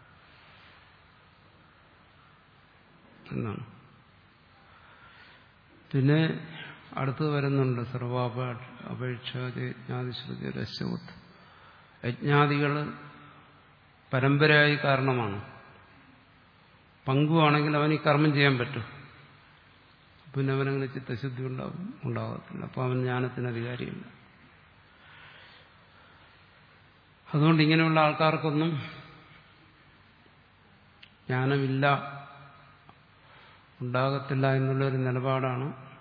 എന്നാണ് പിന്നെ അടുത്ത് വരുന്നുണ്ട് സർവാപ അപേക്ഷ യജ്ഞാതിശ്രുതി രസവത്ത് യജ്ഞാദികൾ പരമ്പരയായി കാരണമാണ് പങ്കുവാണെങ്കിൽ അവന് ഈ കർമ്മം ചെയ്യാൻ പറ്റും പിന്നെ അവനങ്ങനെ ചിത്തശുദ്ധി ഉണ്ടാവും ഉണ്ടാകത്തില്ല അപ്പോൾ അവൻ ജ്ഞാനത്തിന് അധികാരിയില്ല അതുകൊണ്ട് ഇങ്ങനെയുള്ള ആൾക്കാർക്കൊന്നും ജ്ഞാനമില്ല ഉണ്ടാകത്തില്ല എന്നുള്ളൊരു നിലപാടാണ്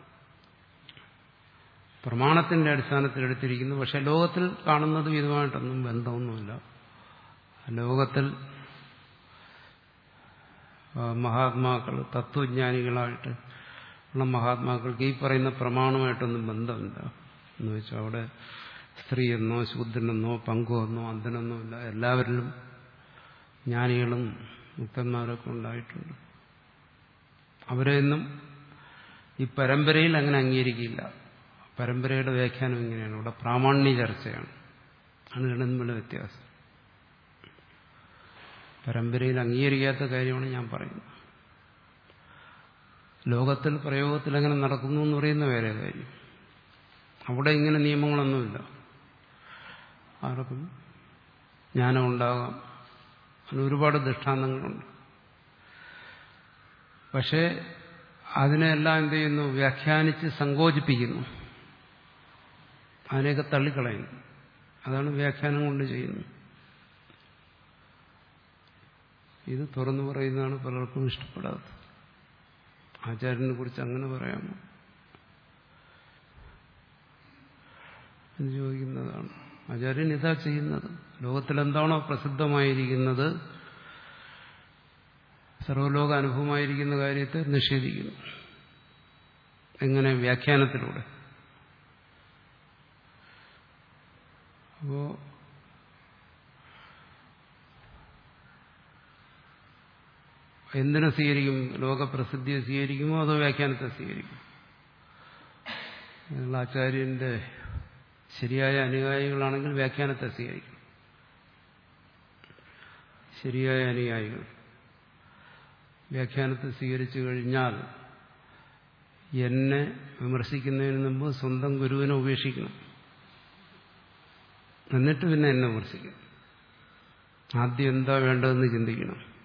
പ്രമാണത്തിന്റെ അടിസ്ഥാനത്തിൽ എടുത്തിരിക്കുന്നു പക്ഷെ ലോകത്തിൽ കാണുന്നതും ഇതുമായിട്ടൊന്നും ബന്ധമൊന്നുമില്ല ലോകത്തിൽ ആ, മഹാത്മാക്കൾ തത്വജ്ഞാനികളായിട്ട് ഉള്ള മഹാത്മാക്കൾക്ക് ഈ പറയുന്ന പ്രമാണമായിട്ടൊന്നും ബന്ധമില്ല എന്ന് വെച്ചാൽ അവിടെ സ്ത്രീയെന്നോ ശൂദ്രനെന്നോ പങ്കുവെന്നോ അന്ധനെന്നോ ഇല്ല എല്ലാവരിലും ജ്ഞാനികളും മുക്തന്മാരൊക്കെ ഉണ്ടായിട്ടുണ്ട് അവരെയൊന്നും ഈ പരമ്പരയിൽ അങ്ങനെ അംഗീകരിക്കില്ല പരമ്പരയുടെ വ്യാഖ്യാനം ഇങ്ങനെയാണ് ഇവിടെ പ്രാമാണ്യ ചർച്ചയാണ് ആണ് രണ്ടും തമ്മിലുള്ള വ്യത്യാസം പരമ്പരയിൽ അംഗീകരിക്കാത്ത കാര്യമാണ് ഞാൻ പറയുന്നത് ലോകത്തിൽ പ്രയോഗത്തിൽ എങ്ങനെ നടക്കുന്നു എന്ന് പറയുന്ന വേറെ കാര്യം അവിടെ ഇങ്ങനെ നിയമങ്ങളൊന്നുമില്ല ആർക്കും ജ്ഞാനം ഉണ്ടാകാം അതിന് ഒരുപാട് ദൃഷ്ടാന്തങ്ങളുണ്ട് പക്ഷേ അതിനെല്ലാം എന്ത് ചെയ്യുന്നു വ്യാഖ്യാനിച്ച് സങ്കോചിപ്പിക്കുന്നു അതിനെയൊക്കെ തള്ളിക്കളയുന്നു അതാണ് വ്യാഖ്യാനം കൊണ്ട് ചെയ്യുന്നത് ഇത് തുറന്നു പറയുന്നതാണ് പലർക്കും ഇഷ്ടപ്പെടാത്തത് ആചാര്യനെ കുറിച്ച് അങ്ങനെ പറയാമോ എന്ന് ചോദിക്കുന്നതാണ് ആചാര്യൻ ഇതാ ചെയ്യുന്നത് ലോകത്തിലെന്താണോ പ്രസിദ്ധമായിരിക്കുന്നത് സർവലോക അനുഭവമായിരിക്കുന്ന കാര്യത്തെ നിഷേധിക്കുന്നു എങ്ങനെ വ്യാഖ്യാനത്തിലൂടെ അപ്പോ എന്തിനെ സ്വീകരിക്കും ലോകപ്രസിദ്ധിയെ സ്വീകരിക്കുമോ അതോ വ്യാഖ്യാനത്തെ സ്വീകരിക്കും നിങ്ങൾ ആചാര്യന്റെ ശരിയായ അനുയായികളാണെങ്കിൽ വ്യാഖ്യാനത്തെ സ്വീകരിക്കും ശരിയായ അനുയായികൾ വ്യാഖ്യാനത്തെ സ്വീകരിച്ചു കഴിഞ്ഞാൽ എന്നെ വിമർശിക്കുന്നതിന് മുമ്പ് സ്വന്തം ഗുരുവിനെ ഉപേക്ഷിക്കണം എന്നിട്ട് പിന്നെ എന്നെ വിമർശിക്കണം ആദ്യം എന്താ വേണ്ടതെന്ന് ചിന്തിക്കണം